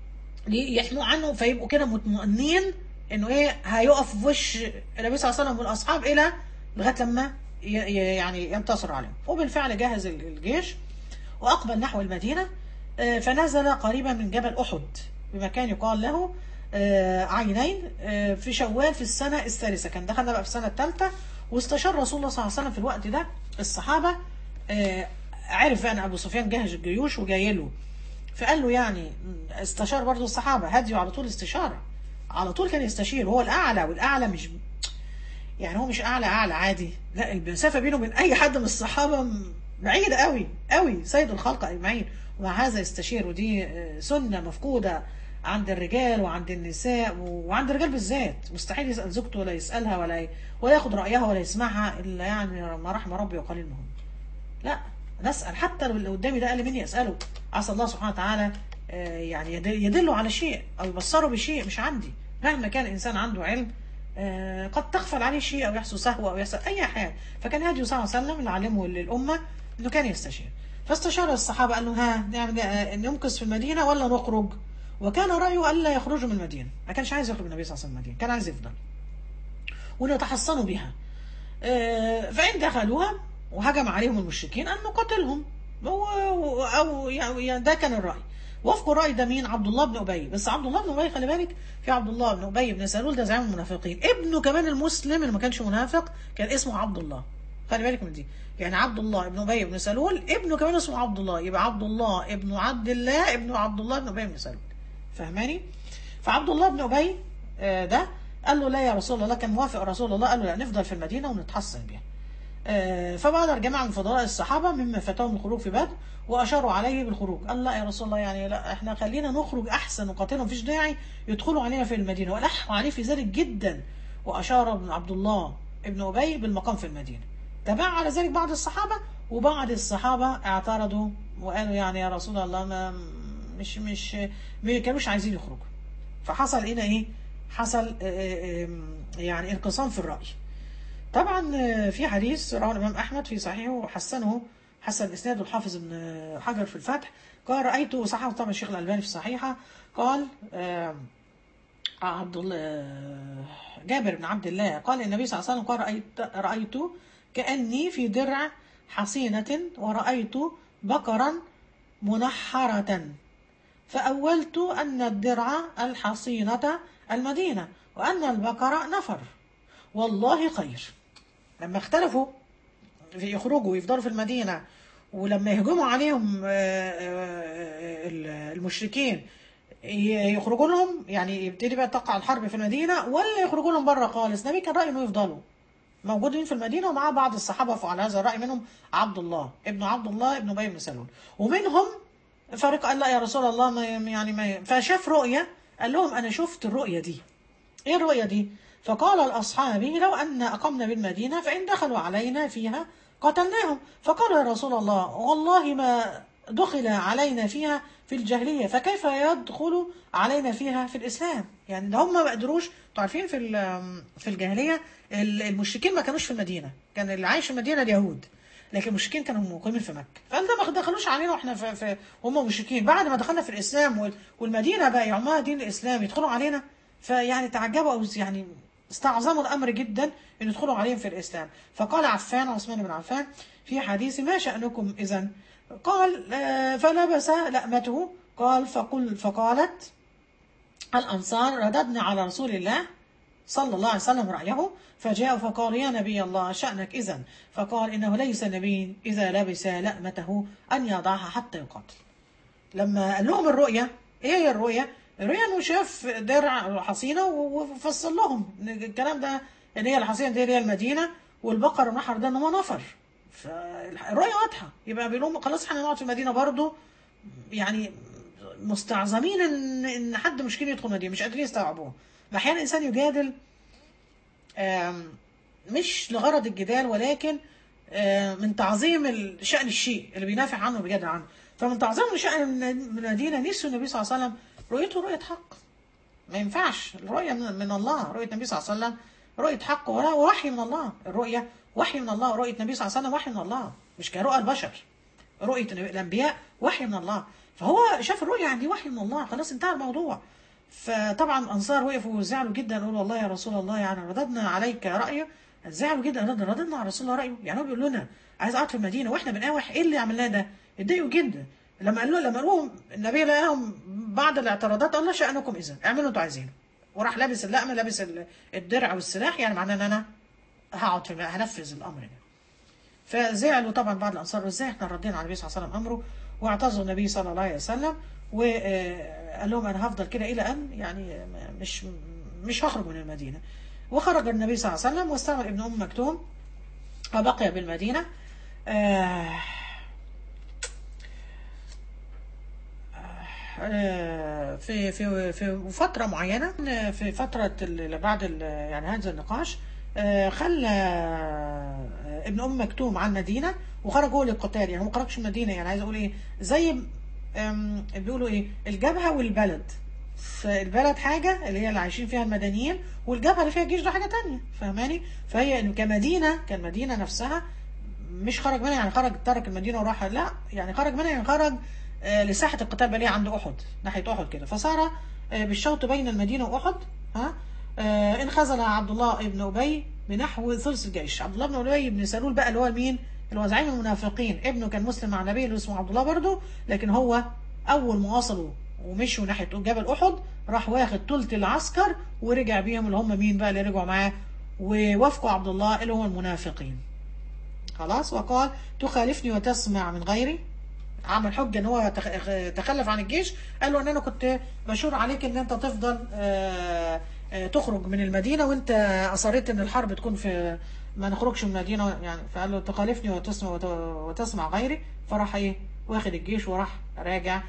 يحموا عنه فيبقوا كده مطمئنين انه ايه هيقف في وش النبي صلى الله عليه وسلم والاصحاب الى لغايه لما ي- ي- يعني ينتصر عليهم وبالفعل جهز ال- الجيش واقبل نحو المدينه آه، فنزل قريبا من جبل احد بمكان يقال له آه، عينين آه، في شوال في السنه الثالثه كان دخلنا بقى في السنه الثالثه واستشار رسول الله صلى الله عليه وسلم في الوقت ده الصحابه آه، عرف ان ابو سفيان جهز الجيوش وجاي له فقال له يعني استشار برضو الصحابة هديه على طول استشارة على طول كان يستشير هو الأعلى والأعلى مش يعني هو مش أعلى أعلى عادي لا المسافة بينه وبين أي حد من الصحابة م- بعيدة قوي قوي سيد الخلق أجمعين ومع هذا يستشير ودي آه، سنة مفقودة عند الرجال وعند النساء وعند الرجال بالذات مستحيل يسأل زوجته ولا يسألها ولا ي- ولا ياخد رأيها ولا يسمعها إلا يعني ما رحم ربي وقليل منهم لا نسأل حتى لو اللي قدامي ده قال مني أسأله عسى الله سبحانه وتعالى آه، يعني يد- يدله على شيء أو يبصره بشيء مش عندي مهما كان الإنسان عنده علم آه، قد تغفل عليه شيء أو يحصل سهو أو يحصل أي حاجة فكان هادي صلى الله عليه وسلم اللي علمه للأمة إنه كان يستشير فاستشار الصحابة قال له ها نعمل آه، نمكث في المدينة ولا نخرج وكان رأيه ألا يخرجوا من المدينة ما كانش عايز يخرج النبي صلى الله عليه وسلم من المدينة كان عايز يفضل ونتحصنوا بها آه، فإن دخلوها وهجم عليهم المشركين أن نقاتلهم هو- أو يعني ده كان الرأي وفق الرأي ده مين عبد الله بن أبي بس عبد الله بن أبي خلي بالك في عبد الله بن أبي بن سلول ده زعيم المنافقين ابنه كمان المسلم اللي ما كانش منافق كان اسمه عبد الله خلي بالك من دي يعني عبد الله بن أبي بن سلول ابنه كمان اسمه عبد الله يبقى عبد الله ابن عبد الله ابن عبد الله بن أبي بن سلول فاهماني فعبد الله بن أبي آه، ده قال له لا يا رسول الله كان موافق رسول الله قال له لا نفضل في المدينة ونتحصن بها آه، فبادر جماعة من فضلاء الصحابة مما فاتهم الخروج في بدر وأشاروا عليه بالخروج قال لا يا رسول الله يعني لا احنا خلينا نخرج أحسن نقاتلهم مفيش داعي يدخلوا علينا في المدينة وألحوا عليه في ذلك جدا وأشار ابن عبد الله ابن أبي بالمقام في المدينة تبع على ذلك بعض الصحابة وبعض الصحابة اعترضوا وقالوا يعني يا رسول الله ما مش مش ما كانوش عايزين يخرجوا فحصل هنا ايه حصل آه، آه، آه، يعني انقسام في الرأي طبعا آه، في حديث رواه الإمام أحمد في صحيحه وحسنه حسن إسناده الحافظ ابن حجر في الفتح قال رأيت وصححه طبعا الشيخ الألباني في الصحيحة قال آه، عبد الله آه، جابر بن عبد الله قال النبي صلى الله عليه وسلم قال رأيت, رأيت كأني في درع حصينة ورأيت بقرا منحرة فأولت أن الدرع الحصينة المدينة وأن البقرة نفر والله خير لما اختلفوا في يخرجوا ويفضلوا في المدينة ولما يهجموا عليهم آه، آه، المشركين ي- يخرجوا لهم يعني يبتدي بقى تقع الحرب في المدينة ولا يخرجوا لهم بره خالص النبي كان رأيه انه يفضلوا موجودين في المدينة ومعاه بعض الصحابة فعلى على هذا الرأي منهم عبد الله ابن عبد الله ابن أبي بن سلول ومنهم فريق قال لا يا رسول الله ما يعني ما فشاف رؤية قال لهم أنا شفت الرؤية دي ايه الرؤية دي فقال الأصحابي لو أن أقمنا بالمدينة فإن دخلوا علينا فيها قتلناهم فقال يا رسول الله والله ما دخل علينا فيها في الجاهلية فكيف يدخل علينا فيها في الإسلام يعني ده هم ما قدروش انتوا عارفين في ال- في الجاهلية ال- المشركين ما كانوش في المدينة كان اللي عايش في المدينة اليهود لكن المشركين كانوا مقيمين في مكة فقال ده ما دخلوش علينا واحنا في, في هم مشركين بعد ما دخلنا في الإسلام وال- والمدينة بقى يعمها دين الإسلام يدخلوا علينا فيعني تعجبوا أو يعني استعظموا الأمر جدا أن يدخلوا عليهم في الإسلام فقال عفان عثمان بن عفان في حديث ما شأنكم إذا قال آه، فلبس لأمته قال فقل فقالت الأنصار رددنا على رسول الله صلى الله عليه وسلم رأيه فجاء فقال يا نبي الله شأنك إذا فقال إنه ليس نبي إذا لبس لأمته أن يضعها حتى يقاتل لما قال لهم الرؤية ايه هي الرؤية؟ الرؤية انه شاف درع حصينة وفصل لهم الكلام ده ان هي الحصينة دي هي المدينة والبقر والنحر ده ان هو نفر فالرؤية واضحة يبقى بيقول لهم خلاص احنا نقعد في المدينة برضو يعني مستعظمين ان ان حد مشكلة يدخل المدينة مش قادرين يستوعبوها احيانا الانسان يجادل آم، مش لغرض الجدال ولكن آه، من تعظيم ال- شأن الشيء اللي بينافع عنه وبيجادل عنه فمن تعظيم شأن المدينة نسوا النبي صلى الله عليه وسلم رؤيته رؤية حق ما ينفعش الرؤية من من الله رؤية النبي صلى الله عليه وسلم رؤية حق ولا وحي من الله الرؤية وحي من الله رؤية النبي صلى الله عليه وسلم وحي من الله مش كرؤى البشر رؤية النبي- الأنبياء وحي من الله فهو شاف الرؤية عندي وحي من الله خلاص انتهى الموضوع فطبعا الأنصار وقفوا وزعلوا جدا قالوا والله يا رسول الله يعني رددنا عليك رأيه زعلوا جدا رددنا رددنا على رسول الله رأيه يعني هو بيقول لنا عايز أقعد في المدينة وإحنا بنقاوح إيه اللي عملناه ده اتضايقوا جدا لما قالوا لما قالوا النبي لقاهم بعد الاعتراضات قال لا شأنكم إذا اعملوا انتوا عايزينه وراح لابس اللقمة لابس ال- الدرع والسلاح يعني معناه ان انا هقعد في هنفذ الامر ده فزعلوا طبعا بعض الانصار ازاي احنا ردينا على النبي صلى الله عليه وسلم امره واعتذروا النبي صلى الله عليه وسلم وقال لهم انا هفضل كده الى ان يعني مش مش هخرج من المدينه وخرج النبي صلى الله عليه وسلم واستعمل ابن ام مكتوم وبقي بالمدينه آه آه، في في في فترة معينة آه، في فترة اللي بعد ال- يعني هذا النقاش آه، خلى آه، ابن ام مكتوم عن مدينة وخرج هو للقتال يعني هو ما خرجش من المدينة يعني عايز اقول ايه زي آم، بيقولوا ايه الجبهة والبلد فالبلد حاجة اللي هي اللي عايشين فيها المدنيين والجبهة اللي فيها الجيش ده حاجة تانية فاهماني فهي إنه كمدينة كالمدينة نفسها مش خرج منها يعني خرج ترك المدينة وراح لا يعني خرج منها يعني خرج آه، لساحة القتال بقى ليه عند أحد ناحية أحد كده فصار آه، بالشوط بين المدينة وأحد ها آه، انخزل عبد الله ابن أبي بنحو ثلث الجيش عبد الله بن أبي بن سلول بقى اللي هو مين اللي هو زعيم المنافقين ابنه كان مسلم مع النبي اللي اسمه عبد الله برضه لكن هو أول ما وصلوا ومشوا ناحية جبل أحد راح واخد تلت العسكر ورجع بيهم اللي هم مين بقى اللي رجعوا معاه ووافقوا عبد الله اللي هو المنافقين خلاص وقال تخالفني وتسمع من غيري عمل حجة ان هو تخ- تخلف عن الجيش قال له ان انا كنت بشور عليك ان انت تفضل آه، آه، تخرج من المدينة وانت اصريت ان الحرب تكون في ما نخرجش من المدينة يعني فقال له تخالفني وتسمع وت- وتسمع غيري فراح ايه واخد الجيش وراح راجع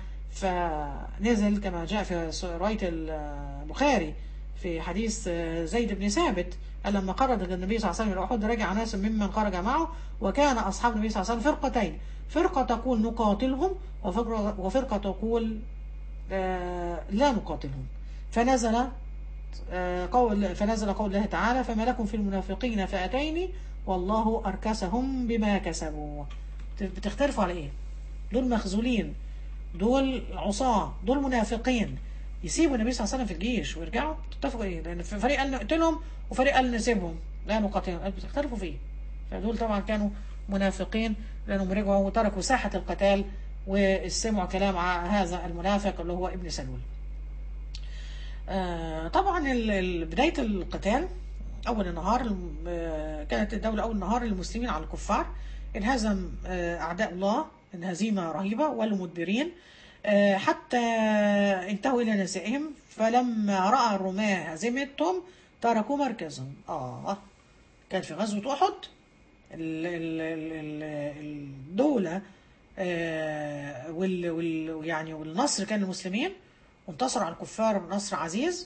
فنزل كما جاء في رواية البخاري في حديث آه، زيد بن ثابت قال لما خرج النبي صلى الله عليه وسلم الى احد رجع ناس ممن خرج معه وكان اصحاب النبي صلى الله عليه وسلم فرقتين فرقه تقول نقاتلهم وفرقه, وفرقة تقول آه، لا نقاتلهم فنزل آه، قول فنزل قول الله تعالى فما لكم في المنافقين فئتين والله اركسهم بما كسبوا بتختلفوا على ايه دول مخذولين دول عصاة دول منافقين يسيبوا النبي صلى الله عليه وسلم في الجيش ويرجعوا تتفقوا ايه لان في فريق قال نقتلهم وفريق قال نسيبهم لا نقاتلهم قال بتختلفوا في ايه فدول طبعا كانوا منافقين لانهم رجعوا وتركوا ساحة القتال واستمعوا كلام ع- هذا المنافق اللي هو ابن سلول آه، طبعا ال- ال- بداية القتال أول النهار الم- آه، كانت الدولة أول النهار للمسلمين على الكفار انهزم آه، أعداء الله هزيمة رهيبة ولوا مدبرين آه، حتى انتهوا إلى نسائهم فلما رأى الرماة هزيمتهم تركوا مركزهم آه كان في غزوة أحد ال- ال- ال- ال- الدولة آه، وال وال يعني والنصر كان للمسلمين وانتصروا على الكفار نصر عزيز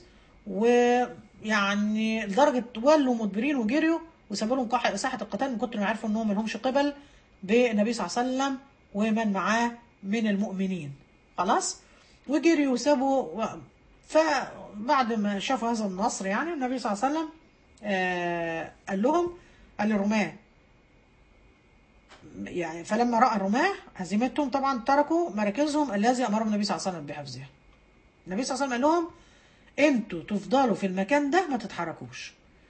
ويعني لدرجة ولوا مدبرين وجريوا وسابوا لهم قاح- ساحة القتال من كتر ما عرفوا انهم ملهمش قبل بالنبي صلى الله عليه وسلم ومن معاه من المؤمنين خلاص وجريوا وسابوا و- فبعد ما شافوا هذا النصر يعني النبي صلى الله عليه وسلم آه قال لهم قال للرماة يعني فلما راى الرماة هزيمتهم طبعا تركوا مراكزهم الذي امرهم النبي صلى الله عليه وسلم بحفظها. النبي صلى الله عليه وسلم قال لهم انتوا تفضلوا في المكان ده ما تتحركوش.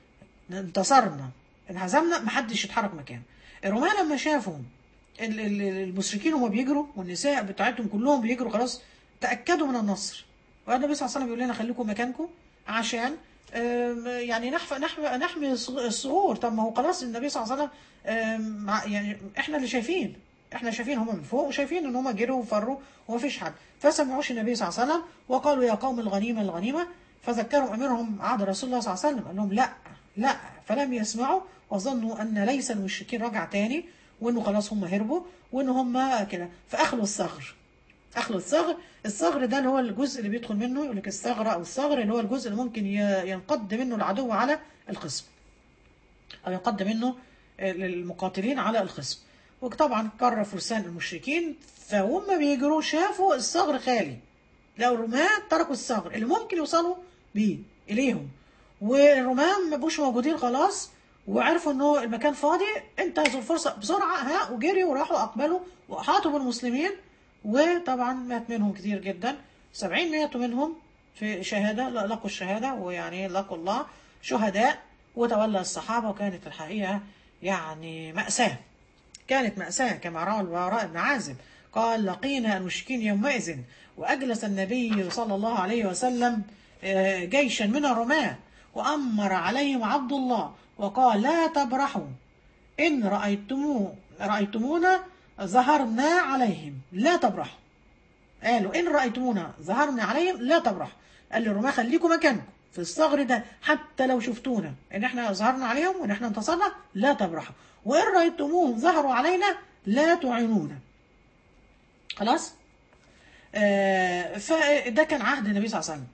انتصرنا انهزمنا ما حدش يتحرك مكان. الرماة لما شافوا ال- ال- المشركين وهم بيجروا والنساء بتاعتهم كلهم بيجروا خلاص تاكدوا من النصر. والنبي صلى الله عليه وسلم بيقول لنا خليكم مكانكم عشان آم، يعني نحفى نحمي نحمي الصغ- الصغور طب ما هو خلاص النبي صلى الله عليه وسلم آم، مع- يعني احنا اللي شايفين احنا شايفين هم من فوق وشايفين ان هم جروا وفروا ومفيش حد فسمعوش النبي صلى الله عليه وسلم وقالوا يا قوم الغنيمه الغنيمه فذكرهم اميرهم عهد رسول الله صلى الله عليه وسلم قال لهم لا لا فلم يسمعوا وظنوا ان ليس المشركين رجع تاني وانه خلاص هم هربوا وان هم كده فاخلوا الثغر اخلوا الثغر الثغر ده اللي هو الجزء اللي بيدخل منه يقول لك الثغره او الثغر اللي هو الجزء اللي ممكن ي- ينقض منه العدو على الخصم او ينقض منه المقاتلين على الخصم وطبعا قرر فرسان المشركين فهم بيجروا شافوا الثغر خالي لقوا الرماة تركوا الثغر اللي ممكن يوصلوا بيه اليهم والرماة ما بقوش موجودين خلاص وعرفوا انه المكان فاضي انتهزوا الفرصه بسرعه ها وجريوا وراحوا اقبلوا واحاطوا بالمسلمين وطبعا مات منهم كتير جدا 70 ماتوا منهم في شهاده لا- لقوا الشهاده ويعني لقوا الله شهداء وتولى الصحابه وكانت الحقيقه يعني ماساه كانت مأساة كما روى البراء بن عازب قال لقينا المشركين يومئذ وأجلس النبي صلى الله عليه وسلم آه، جيشا من الرماة وأمر عليهم عبد الله وقال لا تبرحوا إن رأيتمو رأيتمونا ظهرنا عليهم لا تبرحوا قالوا إن رأيتمونا ظهرنا عليهم لا تبرحوا قال للرماة خليكم مكانكم في الثغر ده حتى لو شفتونا ان احنا ظهرنا عليهم وان احنا انتصرنا لا تبرحوا وان رايتموهم ظهروا علينا لا تعينونا خلاص آه فده كان عهد النبي صلى الله عليه وسلم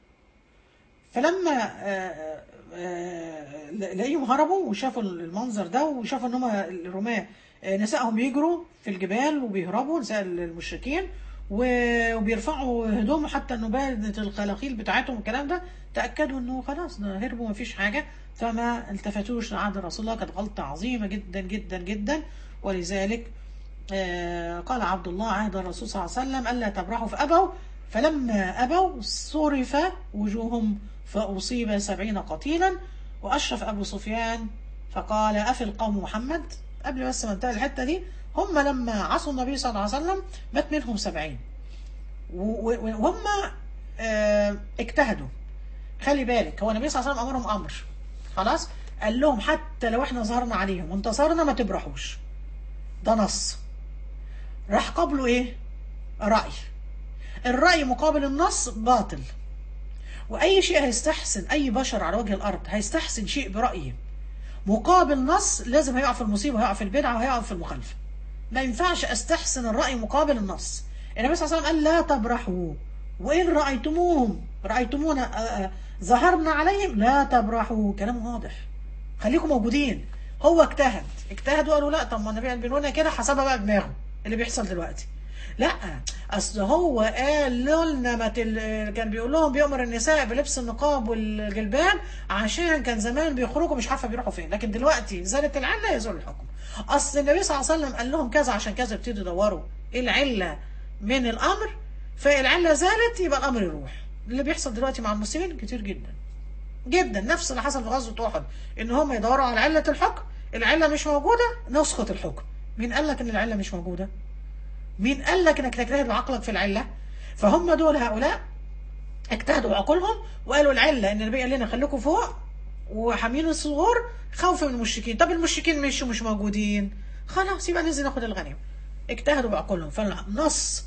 فلما آه آه لقيهم هربوا وشافوا المنظر ده وشافوا ان هم الرماة آه، نسائهم بيجروا في الجبال وبيهربوا نساء المشركين و- وبيرفعوا هدومهم حتى انه بانت الخلاخيل بتاعتهم والكلام ده تاكدوا انه خلاص ده هربوا مفيش حاجه فما التفتوش لعهد رسول الله كانت غلطه عظيمه جدا جدا جدا ولذلك آه، قال عبد الله عهد الرسول صلى الله عليه وسلم الا تبرحوا فابوا فلما ابوا صرف وجوههم فاصيب سبعين قتيلا واشرف ابو سفيان فقال افي القوم محمد قبل بس ما انتهي الحته دي هم لما عصوا النبي صلى الله عليه وسلم مات منهم سبعين و- و- وهم آه، اجتهدوا خلي بالك هو النبي صلى الله عليه وسلم امرهم امر خلاص قال لهم حتى لو احنا ظهرنا عليهم وانتصرنا ما تبرحوش ده نص راح قبله ايه رأي الرأي مقابل النص باطل وأي شيء هيستحسن أي بشر على وجه الأرض هيستحسن شيء برأيه مقابل نص لازم هيقع في المصيبة وهيقع في البدعة وهيقع في المخالفة ما ينفعش استحسن الرأي مقابل النص النبي صلى الله عليه وسلم قال لا تبرحوا وإن رأيتموهم رأيتمونا آه، آه، ظهرنا عليهم لا تبرحوا كلام واضح خليكم موجودين هو اجتهد اجتهد وقالوا لا طب ما النبي قال بيقولنا كده حسبها بقى دماغه اللي بيحصل دلوقتي لا اصل هو قال لنا ما تل... كان بيقول لهم بيأمر النساء بلبس النقاب والجلباب عشان كان زمان بيخرجوا مش عارفه بيروحوا فين لكن دلوقتي زالت العله يزول الحكم اصل النبي صلى الله عليه وسلم قال لهم كذا عشان كذا ابتدوا يدوروا ايه العله من الامر فالعله زالت يبقى الامر يروح اللي بيحصل دلوقتي مع المسلمين كتير جدا جدا نفس اللي حصل في غزوه احد ان هم يدوروا على عله الحكم العله مش موجوده نسخط الحكم مين قال لك ان العله مش موجوده مين قال لك انك تجتهد بعقلك في العله فهم دول هؤلاء اجتهدوا بعقولهم وقالوا العله ان النبي قال لنا خليكم فوق وحامين الصغور خوفا من المشركين طب المشركين مشوا مش موجودين خلاص يبقى ننزل ناخد الغنيمه اجتهدوا بعقولهم فالنص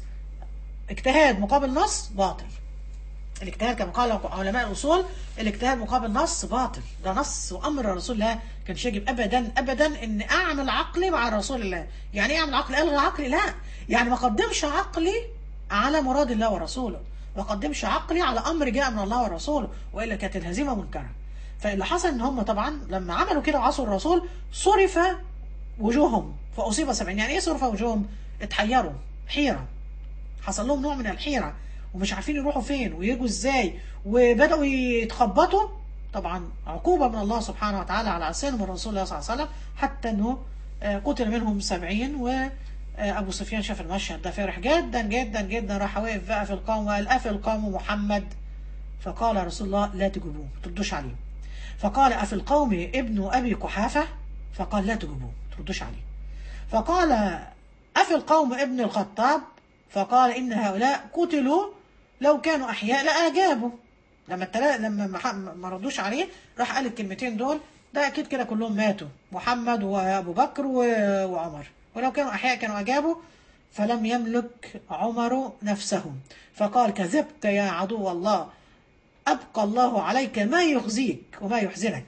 اجتهاد مقابل نص باطل الاجتهاد كما قال علماء الاصول الاجتهاد مقابل نص باطل ده نص وامر رسول الله كانش يجب ابدا ابدا ان اعمل عقلي مع رسول الله يعني ايه اعمل عقلي الغي عقلي لا يعني ما اقدمش عقلي على مراد الله ورسوله ما اقدمش عقلي على امر جاء من الله ورسوله والا كانت الهزيمه منكره فاللي حصل ان هم طبعا لما عملوا كده وعصوا الرسول صرف وجوههم فاصيب سبعين يعني ايه صرف وجوههم اتحيروا حيره حصل لهم نوع من الحيره ومش عارفين يروحوا فين ويجوا ازاي وبداوا يتخبطوا طبعا عقوبة من الله سبحانه وتعالى على عصيانهم الرسول الله صلى الله عليه وسلم حتى انه آه، قتل منهم سبعين وابو سفيان شاف المشهد ده فرح جدا جدا جدا راح واقف بقى في القوم وقال افي القوم محمد فقال رسول الله لا تجيبوه ما تردوش عليه فقال افي القوم ابن ابي قحافه فقال لا تجيبوه ما تردوش عليه فقال افي القوم ابن الخطاب فقال ان هؤلاء قتلوا لو كانوا احياء لاجابوا لما التلا... لما ما, ح- ما ردوش عليه راح قال الكلمتين دول ده اكيد كده كلهم ماتوا محمد وابو بكر و... وعمر ولو كانوا احياء كانوا اجابوا فلم يملك عمر نفسه فقال كذبت يا عدو الله ابقى الله عليك ما يخزيك وما يحزنك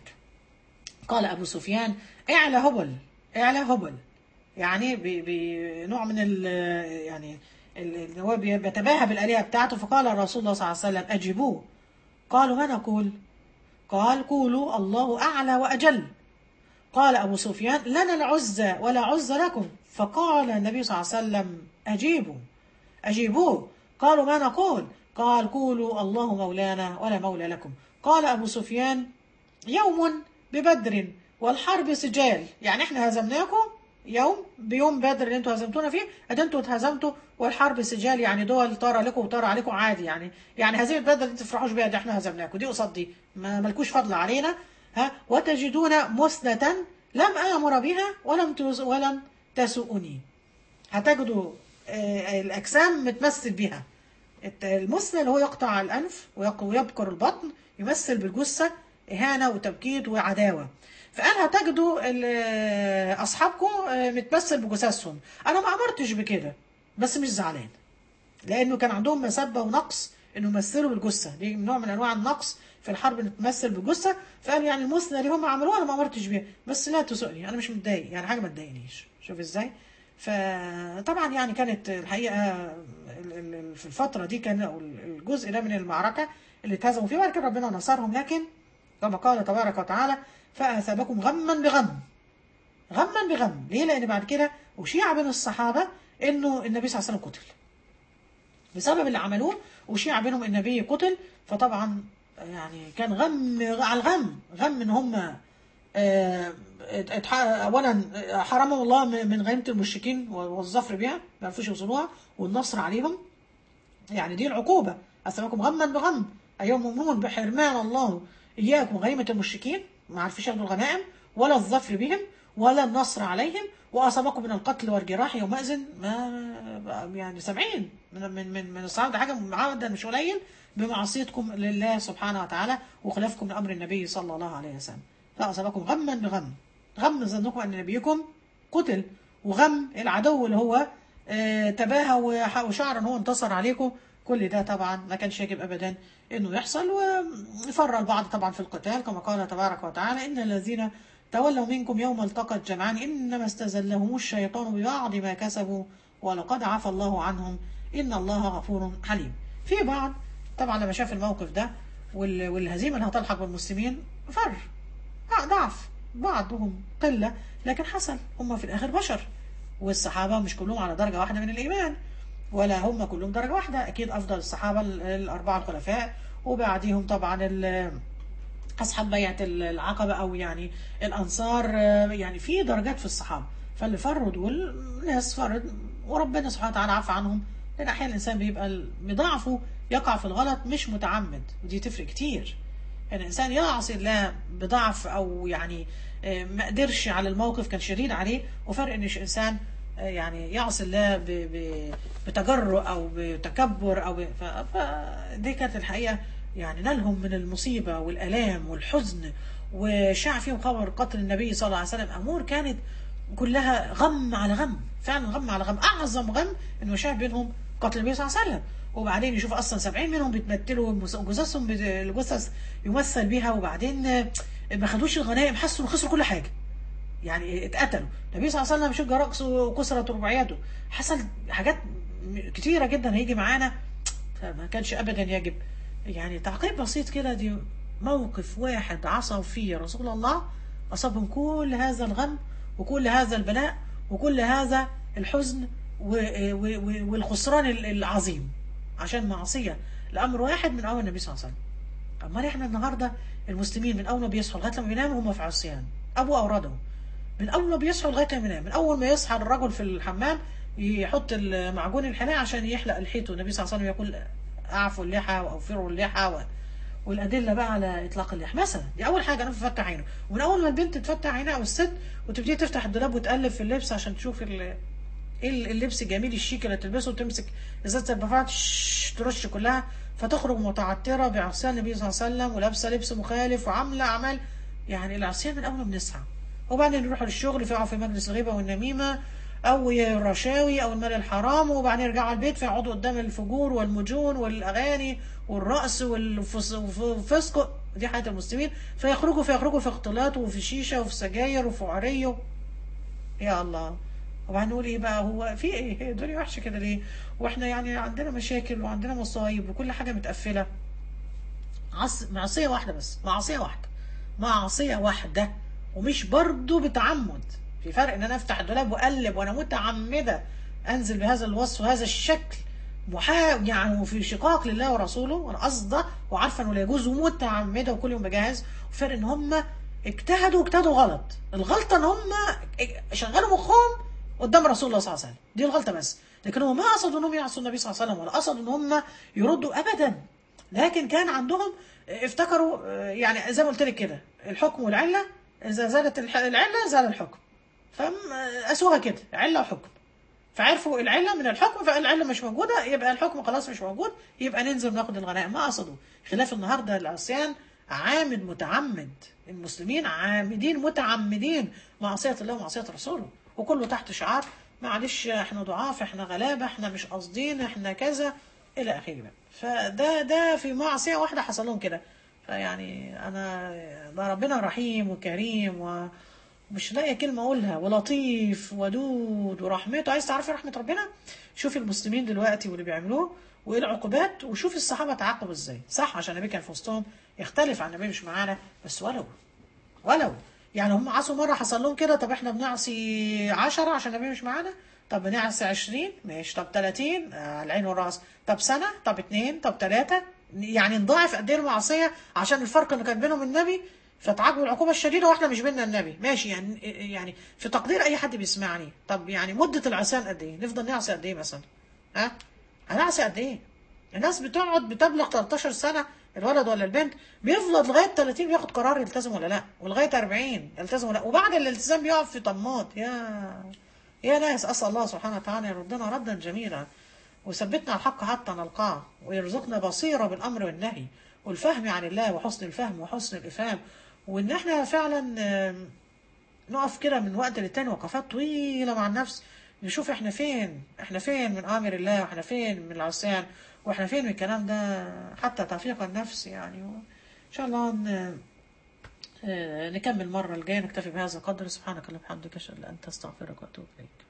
قال ابو سفيان اعلى هبل اعلى هبل يعني ب- بنوع من ال يعني ال- اللي هو بي- بيتباهى بالآلهة بتاعته فقال رسول الله صلى الله عليه وسلم أجيبوه قالوا ما نقول قال قولوا الله أعلى وأجل قال أبو سفيان لنا العزة ولا عزة لكم فقال النبي صلى الله عليه وسلم أجيبوا أجيبوه قالوا ما نقول قال قولوا الله مولانا ولا مولى لكم قال أبو سفيان يوم ببدر والحرب سجال يعني احنا هزمناكم يوم بيوم بدر اللي انتوا هزمتونا فيه ادي انتوا اتهزمتوا والحرب سجال يعني دول طار عليكم وطار عليكم عادي يعني يعني هزيمه بدر دي تفرحوش بيها دي احنا هزمناكم دي قصاد دي ما ملكوش فضل علينا ها وتجدون مسنة لم امر بها ولم تز ولم تسؤني هتجدوا آه، الاجسام متمثل بها الت- المثنى اللي هو يقطع الانف ويق- ويبكر البطن يمثل بالجثه اهانه وتبكيت وعداوه فقال هتجدوا ال- اصحابكم آه، متمثل بجثثهم انا ما امرتش بكده بس مش زعلان لانه كان عندهم مسبه ونقص انه يمثلوا بالجثه دي نوع من انواع النقص في الحرب انك تمثل بالجثه فقال يعني المثنى اللي هم عملوها انا ما امرتش بيها بس لا تسؤني انا مش متضايق يعني حاجه ما تضايقنيش شوف ازاي فطبعا يعني كانت الحقيقه ال- ال- في الفتره دي كان أو الجزء ده من المعركه اللي اتهزموا فيه بعد كده ربنا نصرهم لكن كما قال تبارك وتعالى فاثابكم غما بغم غما بغم ليه لان بعد كده اشيع بين الصحابه انه النبي صلى الله عليه وسلم قتل بسبب اللي عملوه وشيع بينهم النبي قتل فطبعا يعني كان غم على الغم غم ان هم آه، اتح- اولا حرمهم الله من غنيمه المشركين والظفر بها ما عرفوش يوصلوها والنصر عليهم يعني دي العقوبه اسماكم غما بغم ايهم مؤمنون بحرمان الله اياكم غنيمه المشركين ما عرفوش ياخدوا الغنائم ولا الظفر بهم ولا النصر عليهم واصابكم من القتل والجراح يومئذ ما يعني سبعين من من من, من الصحابه ده حاجه معدل مش قليل بمعصيتكم لله سبحانه وتعالى وخلافكم لامر النبي صلى الله عليه وسلم فاصابكم غما بغم غم ظنكم ان نبيكم قتل وغم العدو اللي هو آه، تباهى وح- وشعر ان هو انتصر عليكم كل ده طبعا ما كانش يجب ابدا انه يحصل وفر البعض طبعا في القتال كما قال تبارك وتعالى ان الذين تولوا منكم يوم التقى الجمعان انما استزلهم الشيطان ببعض ما كسبوا ولقد عفى الله عنهم ان الله غفور حليم في بعض طبعا لما شاف الموقف ده وال- والهزيمه اللي هتلحق بالمسلمين فر آه، ضعف بعضهم قله لكن حصل هم في الاخر بشر والصحابه مش كلهم على درجه واحده من الايمان ولا هم كلهم درجه واحده اكيد افضل الصحابه ال- الاربعه الخلفاء وبعديهم طبعا ال- اصحاب بيعه العقبه او يعني الانصار آه، يعني في درجات في الصحابه فاللي فروا دول ناس فرد وربنا سبحانه وتعالى عفى عنهم لان احيانا الانسان بيبقى ال- بضعفه يقع في الغلط مش متعمد ودي تفرق كتير يعني الانسان يعصي الله بضعف او يعني آه، ما قدرش على الموقف كان شديد عليه وفرق ان الانسان آه، يعني يعصي الله ب... ب... بتجرؤ او بتكبر او ب... ف... فدي كانت الحقيقه يعني نالهم من المصيبه والالام والحزن وشاع فيهم خبر قتل النبي صلى الله عليه وسلم امور كانت كلها غم على غم فعلا غم على غم اعظم غم انه شاع بينهم قتل النبي صلى الله عليه وسلم وبعدين يشوف اصلا 70 منهم بيتمثلوا جثثهم بت- الجثث يمثل بيها وبعدين آه، ما خدوش الغنائم حسوا انه خسروا كل حاجه يعني اتقتلوا النبي صلى الله عليه وسلم شج رأسه وكسرت رباعياته حصل حاجات م- كتيرة جدا هيجي معانا فما كانش أبدا يجب يعني تعقيب بسيط كده دي موقف واحد عصوا فيه رسول الله أصابهم كل هذا الغم وكل هذا البلاء وكل هذا الحزن و- و- و- والخسران ال- العظيم عشان معصية لأمر واحد من أول النبي صلى الله عليه وسلم امال احنا النهارده المسلمين من اول ما بيصحوا لغايه لما بيناموا هم في عصيان ابو اورده من اول ما بيصحوا لغايه لما ينام من اول ما يصحى الرجل في الحمام يحط المعجون الحناء عشان يحلق لحيته النبي صلى الله عليه وسلم يقول اعفوا اللحى واوفروا اللحى و... والادله بقى على اطلاق اللحى مثلا دي اول حاجه انا بفتح عينه ومن اول ما البنت تفتح عينها او الست وتبتدي تفتح الدولاب وتقلب في اللبس عشان تشوف ال... ايه اللبس الجميل الشيك اللي تلبسه وتمسك ازازه البفاعة تش- ترش كلها فتخرج متعطره بعصيان النبي صلى الله عليه وسلم ولابسه لبس مخالف وعامله اعمال يعني العصيان من اول ما بنصحى وبعدين يروحوا للشغل فيقعوا في مجلس الغيبه والنميمه او الرشاوي او المال الحرام وبعدين يرجعوا البيت فيقعدوا قدام الفجور والمجون والاغاني والرقص والفس- والفسق دي حياه المسلمين فيخرجوا فيخرجوا في اختلاط وفي شيشه وفي سجاير وفي عري يا الله وبعدين نقول ايه بقى هو في ايه هي الدنيا وحشه كده ليه واحنا يعني عندنا مشاكل وعندنا مصايب وكل حاجه متقفله عص... معصيه واحده بس معصيه واحده معصيه واحده ومش برضو بتعمد في فرق ان انا افتح الدولاب واقلب وانا متعمده انزل بهذا الوصف وهذا الشكل محا يعني وفي شقاق لله ورسوله وانا قصده وعارفه انه لا يجوز ومتعمده وكل يوم بجهز وفرق ان هم اجتهدوا واجتهدوا غلط الغلطه ان هم شغلوا مخهم قدام رسول الله صلى الله عليه وسلم دي الغلطه بس لكن هم ما قصدوا انهم يعصوا النبي صلى الله عليه وسلم ولا قصدوا ان هم يردوا ابدا لكن كان عندهم افتكروا آه، يعني زي ما قلت لك كده الحكم والعله اذا زالت الح- العله زال الحكم فهم آه، قاسوها كده عله وحكم فعرفوا العله من الحكم فالعله مش موجوده يبقى الحكم خلاص مش موجود يبقى ننزل ناخد الغنائم ما قصدوا خلاف النهارده العصيان عامد متعمد المسلمين عامدين متعمدين معصيه الله ومعصيه رسوله وكله تحت شعار معلش احنا ضعاف احنا غلابه احنا مش قاصدين احنا كذا الى اخره بقى فده ده في معصيه واحده حصل لهم كده فيعني انا ده ربنا رحيم وكريم و مش لاقيه كلمه اقولها ولطيف ودود ورحمته عايز تعرفي رحمه ربنا شوفي المسلمين دلوقتي واللي بيعملوه وايه العقوبات وشوفي الصحابه تعاقبوا ازاي صح عشان النبي كان في وسطهم يختلف عن النبي مش معانا بس ولو ولو يعني هم عصوا مرة حصل لهم كده طب احنا بنعصي عشرة عشان النبي مش معانا طب بنعصي عشرين ماشي طب تلاتين آه، على العين والراس طب سنة طب اتنين طب تلاتة يعني نضاعف قد ايه المعصية عشان الفرق اللي كان بينهم النبي فتعاقبوا العقوبة الشديدة واحنا مش بيننا النبي ماشي يعني يعني في تقدير اي حد بيسمعني طب يعني مدة العصيان قد ايه نفضل نعصي قد ايه مثلا ها هنعصي قد ايه الناس بتقعد بتبلغ 13 سنة الولد ولا البنت بيفضل لغاية 30 بياخد قرار يلتزم ولا لا ولغاية 40 يلتزم ولا لا وبعد الالتزام بيقف في طماط يا يا ناس أسأل الله سبحانه وتعالى يردنا ردا جميلا ويثبتنا على الحق حتى نلقاه ويرزقنا بصيرة بالأمر والنهي والفهم عن الله وحسن الفهم وحسن الإفهام وإن احنا فعلا آم، نقف كده من وقت للتاني وقفات طويلة مع النفس نشوف احنا فين احنا فين من امر الله واحنا فين من العصيان واحنا فين من الكلام ده حتى توفيق النفس يعني و- ان شاء الله ن- آه، نكمل المرة الجاية نكتفي بهذا القدر سبحانك اللهم وبحمدك اشهد ان لا اله الا انت استغفرك واتوب اليك